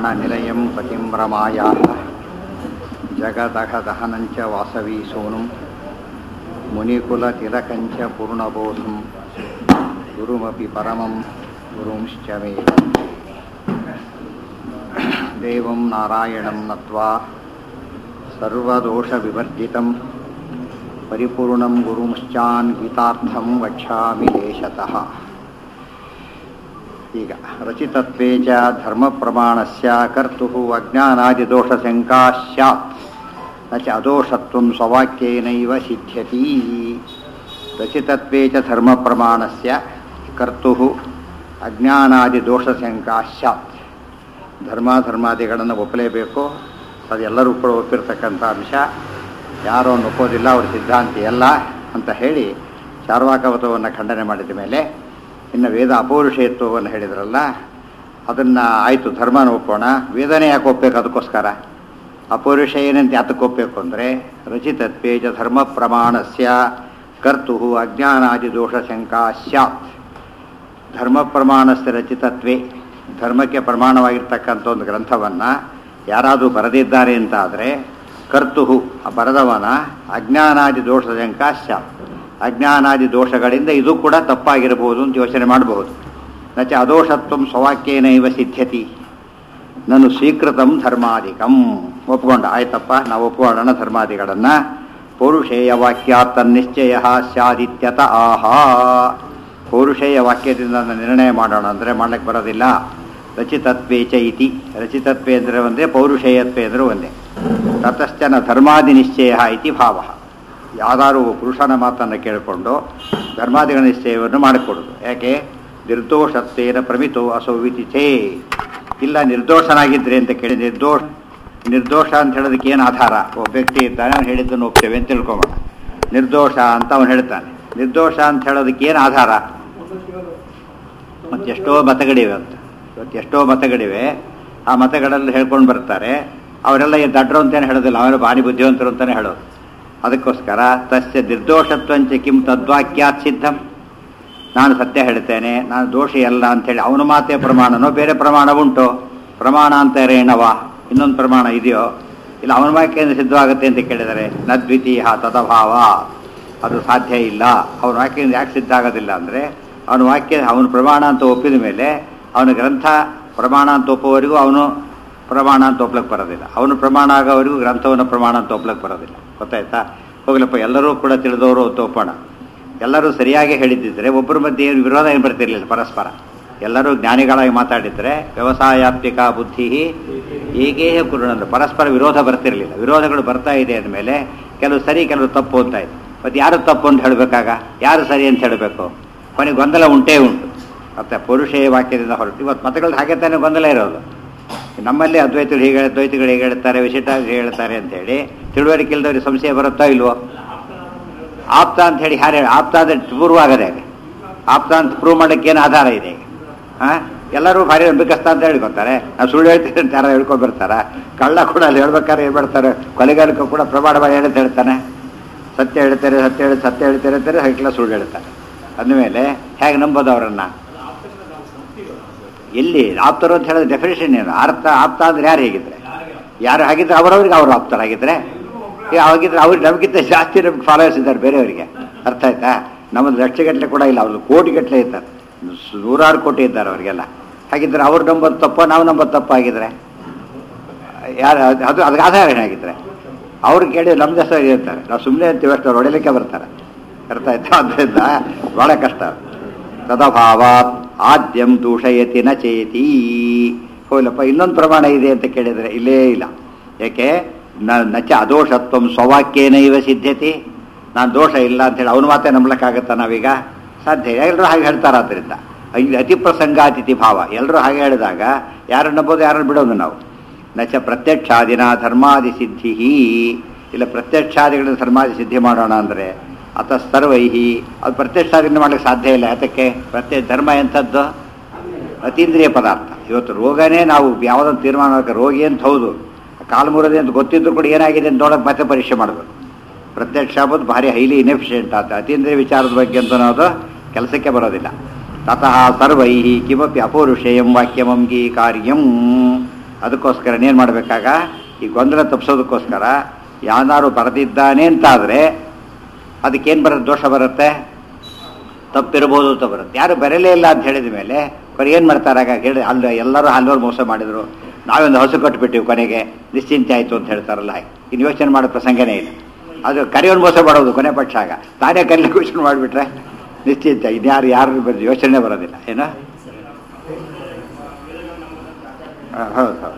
प्राणनिलयं पतिं रमायाः जगदहदहनञ्च वासवी सूनुं मुनिकुलतिलकञ्च पूर्णबोधं गुरुमपि परमं गुरुंश्च मे देवं नारायणं नत्वा सर्वदोषविवर्जितं परिपूर्णं गुरुंश्चान् गीतार्थं वक्ष्यामि देशतः ಈಗ ರಚಿತತ್ವೇ ಚ ಧರ್ಮ ಪ್ರಮಾಣಸ್ಯ ಕರ್ತು ಅಜ್ಞಾನಾದಿದೋಷಶಂಕಾ ಸ್ಯಾತ್ ನ ಚ ಅದೋಷತ್ವಂ ಸ್ವವಾಕ್ಯೇನೈವ ಸಿದ್ಧ್ಯತಿ ರಚಿತತ್ವೇ ಚ ಧರ್ಮ ಪ್ರಮಾಣಸ್ಯ ಕರ್ತು ಅಜ್ಞಾನಾದಿದೋಷಶಂಕಾ ಸ್ಯಾತ್ ಧರ್ಮ ಧರ್ಮಾದಿಗಳನ್ನು ಒಪ್ಪಲೇಬೇಕು ಅದು ಎಲ್ಲರೂ ಕೂಡ ಒಪ್ಪಿರ್ತಕ್ಕಂಥ ಅಂಶ ಯಾರೋ ಒಪ್ಪೋದಿಲ್ಲ ಅವ್ರ ಸಿದ್ಧಾಂತಿ ಅಲ್ಲ ಅಂತ ಹೇಳಿ ಚಾರ್ವಾಕವತವನ್ನು ಖಂಡನೆ ಮಾಡಿದ ಮೇಲೆ ಇನ್ನು ವೇದ ಅಪೌರುಷೇಯತ್ವವನ್ನು ಹೇಳಿದ್ರಲ್ಲ ಅದನ್ನು ಆಯಿತು ಧರ್ಮನ ಒಪ್ಪೋಣ ವೇದನೆ ಯಾಕೆ ಒಪ್ಪಬೇಕು ಅದಕ್ಕೋಸ್ಕರ ಅಪೌರುಷ ಏನಂತ ಯಾತಕ್ಕೆ ಒಪ್ಪಬೇಕು ಅಂದರೆ ರಚಿತತ್ವೇಜ ಧರ್ಮ ಪ್ರಮಾಣಸ್ಯ ಕರ್ತು ಅಜ್ಞಾನಾದಿ ದೋಷ ಶಂಕಾ ಸ್ಯಾತ್ ಧರ್ಮ ಪ್ರಮಾಣಸ್ಯ ರಚಿತತ್ವೇ ಧರ್ಮಕ್ಕೆ ಪ್ರಮಾಣವಾಗಿರ್ತಕ್ಕಂಥ ಒಂದು ಗ್ರಂಥವನ್ನು ಯಾರಾದರೂ ಬರೆದಿದ್ದಾರೆ ಅಂತ ಆದರೆ ಕರ್ತು ಬರೆದವನ ಅಜ್ಞಾನಾದಿ ದೋಷ ಶಂಕಾ ಸ್ಯಾತ್ ಅಜ್ಞಾನಾದಿ ದೋಷಗಳಿಂದ ಇದು ಕೂಡ ತಪ್ಪಾಗಿರಬಹುದು ಅಂತ ಯೋಚನೆ ಮಾಡಬಹುದು ನಚ ಅದೋಷತ್ವ ಸ್ವವಾಕ್ಯೇನೈವ ಸಿದ್ಧ್ಯತಿ ನಾನು ಸ್ವೀಕೃತಂ ಧರ್ಮಾಧಿಕಂ ಒಪ್ಕೊಂಡ ಆಯ್ತಪ್ಪ ನಾವು ಒಪ್ಕೊಳ್ಳೋಣ ಧರ್ಮಾದಿಗಳನ್ನು ಪೌರುಷೇಯ ವಾಕ್ಯ ತನ್ನಿಶ್ಚಯ ಸ್ಯಾದಿತ್ಯತ ಆಹಾ ಪೌರುಷೇಯ ವಾಕ್ಯದಿಂದ ನಿರ್ಣಯ ಮಾಡೋಣ ಅಂದರೆ ಮಾಡ್ಲಿಕ್ಕೆ ಬರೋದಿಲ್ಲ ರಚಿತತ್ವೇ ಚ ಇತಿ ರಚಿತತ್ವೇ ಅಂದರೆ ಒಂದೇ ಪೌರುಷೇಯತ್ವೇ ಅಂದರೆ ಒಂದೇ ತತಶ್ಚನ ಧರ್ಮಾದಿ ನಿಶ್ಚಯ ಇತಿ ಭಾವ ಯಾವ್ದಾದ್ರು ಪುರುಷನ ಮಾತನ್ನು ಕೇಳಿಕೊಂಡು ಧರ್ಮಾದಿಗಳ ನಿಶ್ಚಯವನ್ನು ಮಾಡಿಕೊಡೋದು ಯಾಕೆ ನಿರ್ದೋಷತ್ವೇನ ಪ್ರಮಿತೋ ಅಸೌವಿತಿ ಚೇ ಇಲ್ಲ ನಿರ್ದೋಷನಾಗಿದ್ರೆ ಅಂತ ಕೇಳಿ ನಿರ್ದೋಷ ನಿರ್ದೋಷ ಅಂತ ಹೇಳೋದಕ್ಕೆ ಏನು ಆಧಾರ ಒಬ್ಬ ವ್ಯಕ್ತಿ ಇರ್ತಾನೆ ಅವ್ನು ಹೇಳಿದ್ದನ್ನು ಒಪ್ತೇವೆ ಅಂತ ತಿಳ್ಕೊಬೋಣ ನಿರ್ದೋಷ ಅಂತ ಅವನು ಹೇಳ್ತಾನೆ ನಿರ್ದೋಷ ಅಂತ ಹೇಳೋದಕ್ಕೆ ಏನು ಆಧಾರ ಮತ್ತು ಎಷ್ಟೋ ಮತಗಳಿವೆ ಅಂತ ಇವತ್ತು ಎಷ್ಟೋ ಮತಗಳಿವೆ ಆ ಮತಗಳಲ್ಲಿ ಹೇಳ್ಕೊಂಡು ಬರ್ತಾರೆ ಅವರೆಲ್ಲ ದಡ್ರು ಅಂತೇನೆ ಹೇಳೋದಿಲ್ಲ ಅವನು ಭಾರಿ ಬುದ್ಧಿವಂತರು ಅಂತಲೇ ಹೇಳೋದು ಅದಕ್ಕೋಸ್ಕರ ತಸ್ಯ ನಿರ್ದೋಷತ್ವಂಚ ಕಿಂ ತದ್ವಾಕ್ಯಾತ್ ಸಿದ್ಧಂ ನಾನು ಸತ್ಯ ಹೇಳ್ತೇನೆ ನಾನು ದೋಷಿ ಅಲ್ಲ ಅಂಥೇಳಿ ಅವನ ಮಾತೇ ಪ್ರಮಾಣನೋ ಬೇರೆ ಪ್ರಮಾಣ ಉಂಟು ಪ್ರಮಾಣ ಅಂತ ಏನವ ಇನ್ನೊಂದು ಪ್ರಮಾಣ ಇದೆಯೋ ಇಲ್ಲ ಅವನ ವಾಕ್ಯದಿಂದ ಸಿದ್ಧವಾಗುತ್ತೆ ಅಂತ ಕೇಳಿದರೆ ನದ್ವಿತೀಯ ತದಭಾವ ಅದು ಸಾಧ್ಯ ಇಲ್ಲ ಅವನ ವಾಕ್ಯದಿಂದ ಯಾಕೆ ಸಿದ್ಧ ಆಗೋದಿಲ್ಲ ಅಂದರೆ ಅವನ ವಾಕ್ಯ ಅವನ ಪ್ರಮಾಣ ಅಂತ ಒಪ್ಪಿದ ಮೇಲೆ ಅವನ ಗ್ರಂಥ ಪ್ರಮಾಣ ಅಂತ ಒಪ್ಪುವವರೆಗೂ ಅವನು ಪ್ರಮಾಣ ಅಂತ ಒಪ್ಲಕ್ಕೆ ಬರೋದಿಲ್ಲ ಅವನು ಪ್ರಮಾಣ ಆಗೋವರೆಗೂ ಗ್ರಂಥವನ್ನು ಪ್ರಮಾಣ ಅಂತ ಒಪ್ಲಕ್ಕೆ ಬರೋದಿಲ್ಲ ಗೊತ್ತಾಯ್ತಾ ಹೋಗ್ಲಪ್ಪ ಎಲ್ಲರೂ ಕೂಡ ತಿಳಿದವರು ಅಂತ ಒಪ್ಪೋಣ ಎಲ್ಲರೂ ಸರಿಯಾಗಿ ಹೇಳಿದ್ದಿದ್ರೆ ಒಬ್ಬರ ಮಧ್ಯೆ ಏನು ವಿರೋಧ ಏನು ಬರ್ತಿರ್ಲಿಲ್ಲ ಪರಸ್ಪರ ಎಲ್ಲರೂ ಜ್ಞಾನಿಗಳಾಗಿ ಮಾತಾಡಿದರೆ ವ್ಯವಸಾಯಾತ್ಮಿಕ ಬುದ್ಧಿ ಏಕೇಹ ಕುರುಣಂದ್ರೆ ಪರಸ್ಪರ ವಿರೋಧ ಬರ್ತಿರಲಿಲ್ಲ ವಿರೋಧಗಳು ಬರ್ತಾ ಇದೆ ಅಂದಮೇಲೆ ಕೆಲವು ಸರಿ ಕೆಲವು ತಪ್ಪು ಅಂತ ಇದೆ ಮತ್ತು ಯಾರು ತಪ್ಪು ಅಂತ ಹೇಳಬೇಕಾಗ ಯಾರು ಸರಿ ಅಂತ ಹೇಳಬೇಕು ಕೊನೆಗೆ ಗೊಂದಲ ಉಂಟೇ ಉಂಟು ಮತ್ತು ಪುರುಷೇಯ ವಾಕ್ಯದಿಂದ ಹೊರಟು ಇವತ್ತು ಮತಗಳು ಹಾಗೆ ತಾನೇ ಗೊಂದಲ ಇರೋದು ನಮ್ಮಲ್ಲಿ ಅದ್ವೈತಗಳು ಹೀಗೆ ದ್ವೈತಗಳು ಹೇಗೆ ಹೇಳ್ತಾರೆ ವಿಶಿಷ್ಟ ಹೇಗೆ ಹೇಳ್ತಾರೆ ಅಂತ ಹೇಳಿ ತಿಳುವಳಿಕೆ ಇಲ್ಲದವ್ರಿಗೆ ಸಂಶಯ ಬರುತ್ತೋ ಇಲ್ವೋ ಆಪ್ತ ಅಂತ ಹೇಳಿ ಯಾರು ಹೇಳಿ ಆಪ್ತ ಅಂದರೆ ಪೂರ್ವ ಆಗದೆ ಹಾಗೆ ಆಪ್ತ ಅಂತ ಪ್ರೂವ್ ಮಾಡಕ್ಕೆ ಏನು ಆಧಾರ ಇದೆ ಈಗ ಹಾಂ ಎಲ್ಲರೂ ಭಾರಿ ನಂಬಿಕಸ್ತ ಅಂತ ಹೇಳ್ಕೊತಾರೆ ನಾವು ಸುಳ್ಳು ಹೇಳ್ತೀವಿ ಅಂತ ಯಾರು ಹೇಳ್ಕೊಂಡು ಬರ್ತಾರ ಕಳ್ಳ ಕೂಡ ಅಲ್ಲಿ ಹೇಳ್ಬೇಕಾದ್ರೆ ಏನು ಮಾಡ್ತಾರೆ ಕೊಲೆಗಾರಕ್ಕೂ ಕೂಡ ಪ್ರಮಾಣ ಮಾಡಿ ಹೇಳುತ್ತೆ ಹೇಳ್ತಾನೆ ಸತ್ಯ ಹೇಳ್ತಾರೆ ಸತ್ಯ ಹೇಳಿ ಸತ್ಯ ಹೇಳ್ತಾರೆ ಅಂತಾರೆ ಹಾಗೆಲ್ಲ ಸುಳ್ಳು ಹೇಳ್ತಾರೆ ಅಂದಮೇಲೆ ಹೇಗೆ ನಂಬೋದು ಅವರನ್ನು ಎಲ್ಲಿ ಆಪ್ತರು ಅಂತ ಹೇಳಿದ್ರೆ ಡೆಫಿನೇಷನ್ ಏನು ಅರ್ಥ ಆಪ್ತ ಅಂದ್ರೆ ಯಾರು ಹೇಗಿದ್ರೆ ಯಾರು ಹಾಗಿದ್ರೆ ಅವರವ್ರಿಗೆ ಅವರು ಆಪ್ತರಾಗಿದ್ರೆ ಅವಾಗಿದ್ರೆ ಅವ್ರಿಗೆ ನಮಗಿಂತ ಜಾಸ್ತಿ ನಮ್ಗೆ ಫಾಲೋವರ್ಸ್ ಇದ್ದಾರೆ ಬೇರೆಯವರಿಗೆ ಅರ್ಥ ಆಯ್ತಾ ನಮ್ಮದು ಲಕ್ಷಗಟ್ಟಲೆ ಕೂಡ ಇಲ್ಲ ಅವ್ರು ಕೋಟಿಗಟ್ಟಲೆ ಇದ್ದಾರೆ ನೂರಾರು ಕೋಟಿ ಇದ್ದಾರೆ ಅವರಿಗೆಲ್ಲ ಹಾಗಿದ್ರೆ ಅವ್ರು ನಂಬೋದು ತಪ್ಪ ನಾವು ನಂಬೋದು ತಪ್ಪಾಗಿದ್ರೆ ಯಾರು ಅದು ಅದಕ್ಕೆ ಆಧಾರ ಏನಾಗಿದ್ರೆ ಅವ್ರು ಕೇಳಿ ನಮ್ಮ ದೇಶ ಇರ್ತಾರೆ ನಾವು ಸುಮ್ಮನೆ ಅಂತೀವಿ ಅಷ್ಟು ಅವ್ರು ಹೊಡಿಲಿಕ್ಕೆ ಬರ್ತಾರೆ ಅರ್ಥ ಆಯ್ತಾ ಅದರಿಂದ ಭಾಳ ಕಷ್ಟ ತದಭಾವಾತ್ ಆದ್ಯಂ ದೂಷಯತಿ ನ ಚೇತಿ ಹೋಗ್ಲಪ್ಪ ಇನ್ನೊಂದು ಪ್ರಮಾಣ ಇದೆ ಅಂತ ಕೇಳಿದರೆ ಇಲ್ಲೇ ಇಲ್ಲ ಯಾಕೆ ನಚ ಅದೋಷತ್ವಂ ಸ್ವವಾಕ್ಯೇನೈವ ಸಿದ್ಧತೆ ನಾನು ದೋಷ ಇಲ್ಲ ಅಂತೇಳಿ ಅವನ ಮಾತೇ ನಂಬಲಕ್ಕಾಗತ್ತಾ ನಾವೀಗ ಸಾಧ್ಯ ಎಲ್ಲರೂ ಹಾಗೆ ಹೇಳ್ತಾರೆ ಆದ್ದರಿಂದ ಇಲ್ಲಿ ಅತಿ ಪ್ರಸಂಗಾತಿಥಿ ಭಾವ ಎಲ್ಲರೂ ಹಾಗೆ ಹೇಳಿದಾಗ ಯಾರನ್ನು ನಂಬೋದು ಯಾರನ್ನು ಬಿಡೋದು ನಾವು ನಚ ಪ್ರತ್ಯಕ್ಷಾದಿನ ಧರ್ಮಾದಿ ಸಿದ್ಧಿ ಇಲ್ಲ ಪ್ರತ್ಯಕ್ಷಾದಿಗಳನ್ನು ಧರ್ಮಾದಿ ಸಿದ್ಧಿ ಮಾಡೋಣ ಅಂದರೆ ಅಥ ಸರ್ವೈಹಿ ಅದು ಪ್ರತ್ಯಕ್ಷಾದಿನ ಮಾಡ್ಲಿಕ್ಕೆ ಸಾಧ್ಯ ಇಲ್ಲ ಯಾತಕ್ಕೆ ಪ್ರತ್ಯೇಕ ಧರ್ಮ ಎಂಥದ್ದು ಅತೀಂದ್ರಿಯ ಪದಾರ್ಥ ಇವತ್ತು ರೋಗನೇ ನಾವು ಯಾವುದನ್ನು ತೀರ್ಮಾನ ಮಾಡಬೇಕು ರೋಗಿ ಅಂತ ಹೌದು ಕಾಲು ಮುರದೆ ಅಂತ ಗೊತ್ತಿದ್ರು ಕೂಡ ಏನಾಗಿದೆ ಅಂತ ನೋಡೋಕೆ ಮತ್ತೆ ಪರೀಕ್ಷೆ ಮಾಡಬೇಕು ಪ್ರತ್ಯಕ್ಷ ಆಗೋದು ಭಾರಿ ಹೈಲಿ ಇನೆಫಿಷಿಯೆಂಟ್ ಆತ ಅತೀಂದ್ರಿಯ ವಿಚಾರದ ಬಗ್ಗೆ ಅಂತ ಅನ್ನೋದು ಕೆಲಸಕ್ಕೆ ಬರೋದಿಲ್ಲ ತತಃ ಸರ್ವೈ ಕಿಮಪಿ ಅಪೌರುಷೇಯಂ ವಾಕ್ಯಮಂಗೀಕಾರ್ಯಂ ಅದಕ್ಕೋಸ್ಕರ ಏನು ಮಾಡಬೇಕಾಗ ಈ ಗೊಂದಲ ತಪ್ಪಿಸೋದಕ್ಕೋಸ್ಕರ ಯಾರು ಬರೆದಿದ್ದಾನೆ ಅಂತಾದರೆ ಅದಕ್ಕೇನು ಬರುತ್ತೆ ದೋಷ ಬರುತ್ತೆ ತಪ್ಪಿರ್ಬೋದು ಅಂತ ಬರುತ್ತೆ ಯಾರು ಬರಲೇ ಇಲ್ಲ ಅಂತ ಹೇಳಿದ ಮೇಲೆ ಕೊನೆ ಏನು ಮಾಡ್ತಾರೆ ಆಗ ಹೇಳಿ ಅಲ್ಲಿ ಎಲ್ಲರೂ ಹಲ್ವರು ಮೋಸ ಮಾಡಿದರು ನಾವೊಂದು ಹಸು ಕಟ್ಟಿಬಿಟ್ಟಿವಿ ಕೊನೆಗೆ ನಿಶ್ಚಿಂತೆ ಆಯಿತು ಅಂತ ಹೇಳ್ತಾರಲ್ಲ ಹಾಗೆ ಇನ್ನು ಯೋಚನೆ ಮಾಡೋ ಪ್ರಸಂಗನೇ ಇಲ್ಲ ಅದು ಕರಿಯೋನು ಮೋಸ ಮಾಡೋದು ಕೊನೆ ಪಕ್ಷ ಆಗ ತಾನೇ ಕರೀಲಿಕ್ಕೆ ಯೋಚನೆ ಮಾಡಿಬಿಟ್ರೆ ನಿಶ್ಚಿಂತೆ ಇನ್ಯಾರು ಯಾರು ಬರೋದು ಯೋಚನೆ ಬರೋದಿಲ್ಲ ಏನೋ ಆ, ಹೌದು ಹೌದು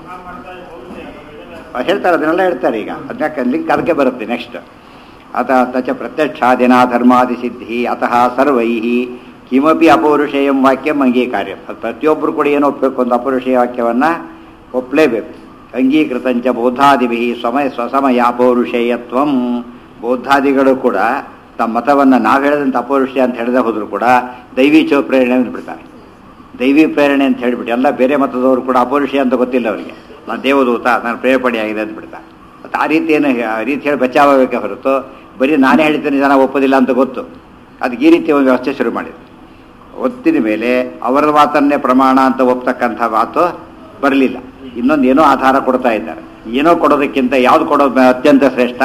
ಆ, ಹೇಳ್ತಾರೆ ಅದನ್ನೆಲ್ಲ ಹೇಳ್ತಾರೆ ಈಗ ಅದಕ್ಕೆ ಲಿಂಕ್ ಅದಕ್ಕೆ ಬರುತ್ತೆ ನೆಕ್ಸ್ಟ್ ಅತ ತಚ ಪ್ರತ್ಯಕ್ಷಾದಿನ ಧರ್ಮಾದಿ ಸಿದ್ಧಿ ಅತಃ ಸರ್ವೈ ಕಿಮಪಿ ಅಪೌರುಷೇಯಂ ವಾಕ್ಯಂ ಅಂಗೀಕಾರ್ಯ ಅದು ಪ್ರತಿಯೊಬ್ಬರು ಕೂಡ ಏನು ಒಪ್ಪಬೇಕು ಒಂದು ಅಪೌರುಷೇಯ ವಾಕ್ಯವನ್ನು ಒಪ್ಪಲೇಬೇಕು ಅಂಗೀಕೃತಂಚ ಬೌದ್ಧಾದಿಭಿ ಸಮಯ ಸ್ವಸಮಯ ಅಪೌರುಷೇಯತ್ವಂ ಬೌದ್ಧಾದಿಗಳು ಕೂಡ ತಮ್ಮ ಮತವನ್ನು ನಾವು ಹೇಳಿದಂಥ ಅಪೌರುಷೇಯ ಅಂತ ಹೇಳಿದ ಹೋದ್ರು ಕೂಡ ದೈವಿ ಚೌಪ್ರೇರಣೆ ಅಂದ್ಬಿಡ್ತಾರೆ ದೈವಿ ಪ್ರೇರಣೆ ಅಂತ ಹೇಳಿಬಿಟ್ಟು ಎಲ್ಲ ಬೇರೆ ಮತದವರು ಕೂಡ ಅಪೌರುಷೇಯ ಅಂತ ಗೊತ್ತಿಲ್ಲ ಅವರಿಗೆ ನಾನು ದೇವದೂತ ನಾನು ಪ್ರೇರೇಪಣೆಯಾಗಿದೆ ಅಂತ ಬಿಡ್ತಾರೆ ಮತ್ತು ಆ ರೀತಿ ಏನು ಆ ರೀತಿ ಹೇಳಿ ಬಚಾವಬೇಕೆ ಹೊರತು ಬರೀ ನಾನೇ ಹೇಳ್ತೇನೆ ಜನ ಒಪ್ಪೋದಿಲ್ಲ ಅಂತ ಗೊತ್ತು ಅದಕ್ಕೆ ಈ ರೀತಿ ಒಂದು ವ್ಯವಸ್ಥೆ ಶುರು ಮಾಡಿದ್ರು ಒತ್ತಿದ ಮೇಲೆ ಅವರ ಮಾತನ್ನೇ ಪ್ರಮಾಣ ಅಂತ ಒಪ್ತಕ್ಕಂಥ ಮಾತು ಬರಲಿಲ್ಲ ಇನ್ನೊಂದು ಏನೋ ಆಧಾರ ಕೊಡ್ತಾ ಇದ್ದಾರೆ ಏನೋ ಕೊಡೋದಕ್ಕಿಂತ ಯಾವ್ದು ಕೊಡೋದು ಅತ್ಯಂತ ಶ್ರೇಷ್ಠ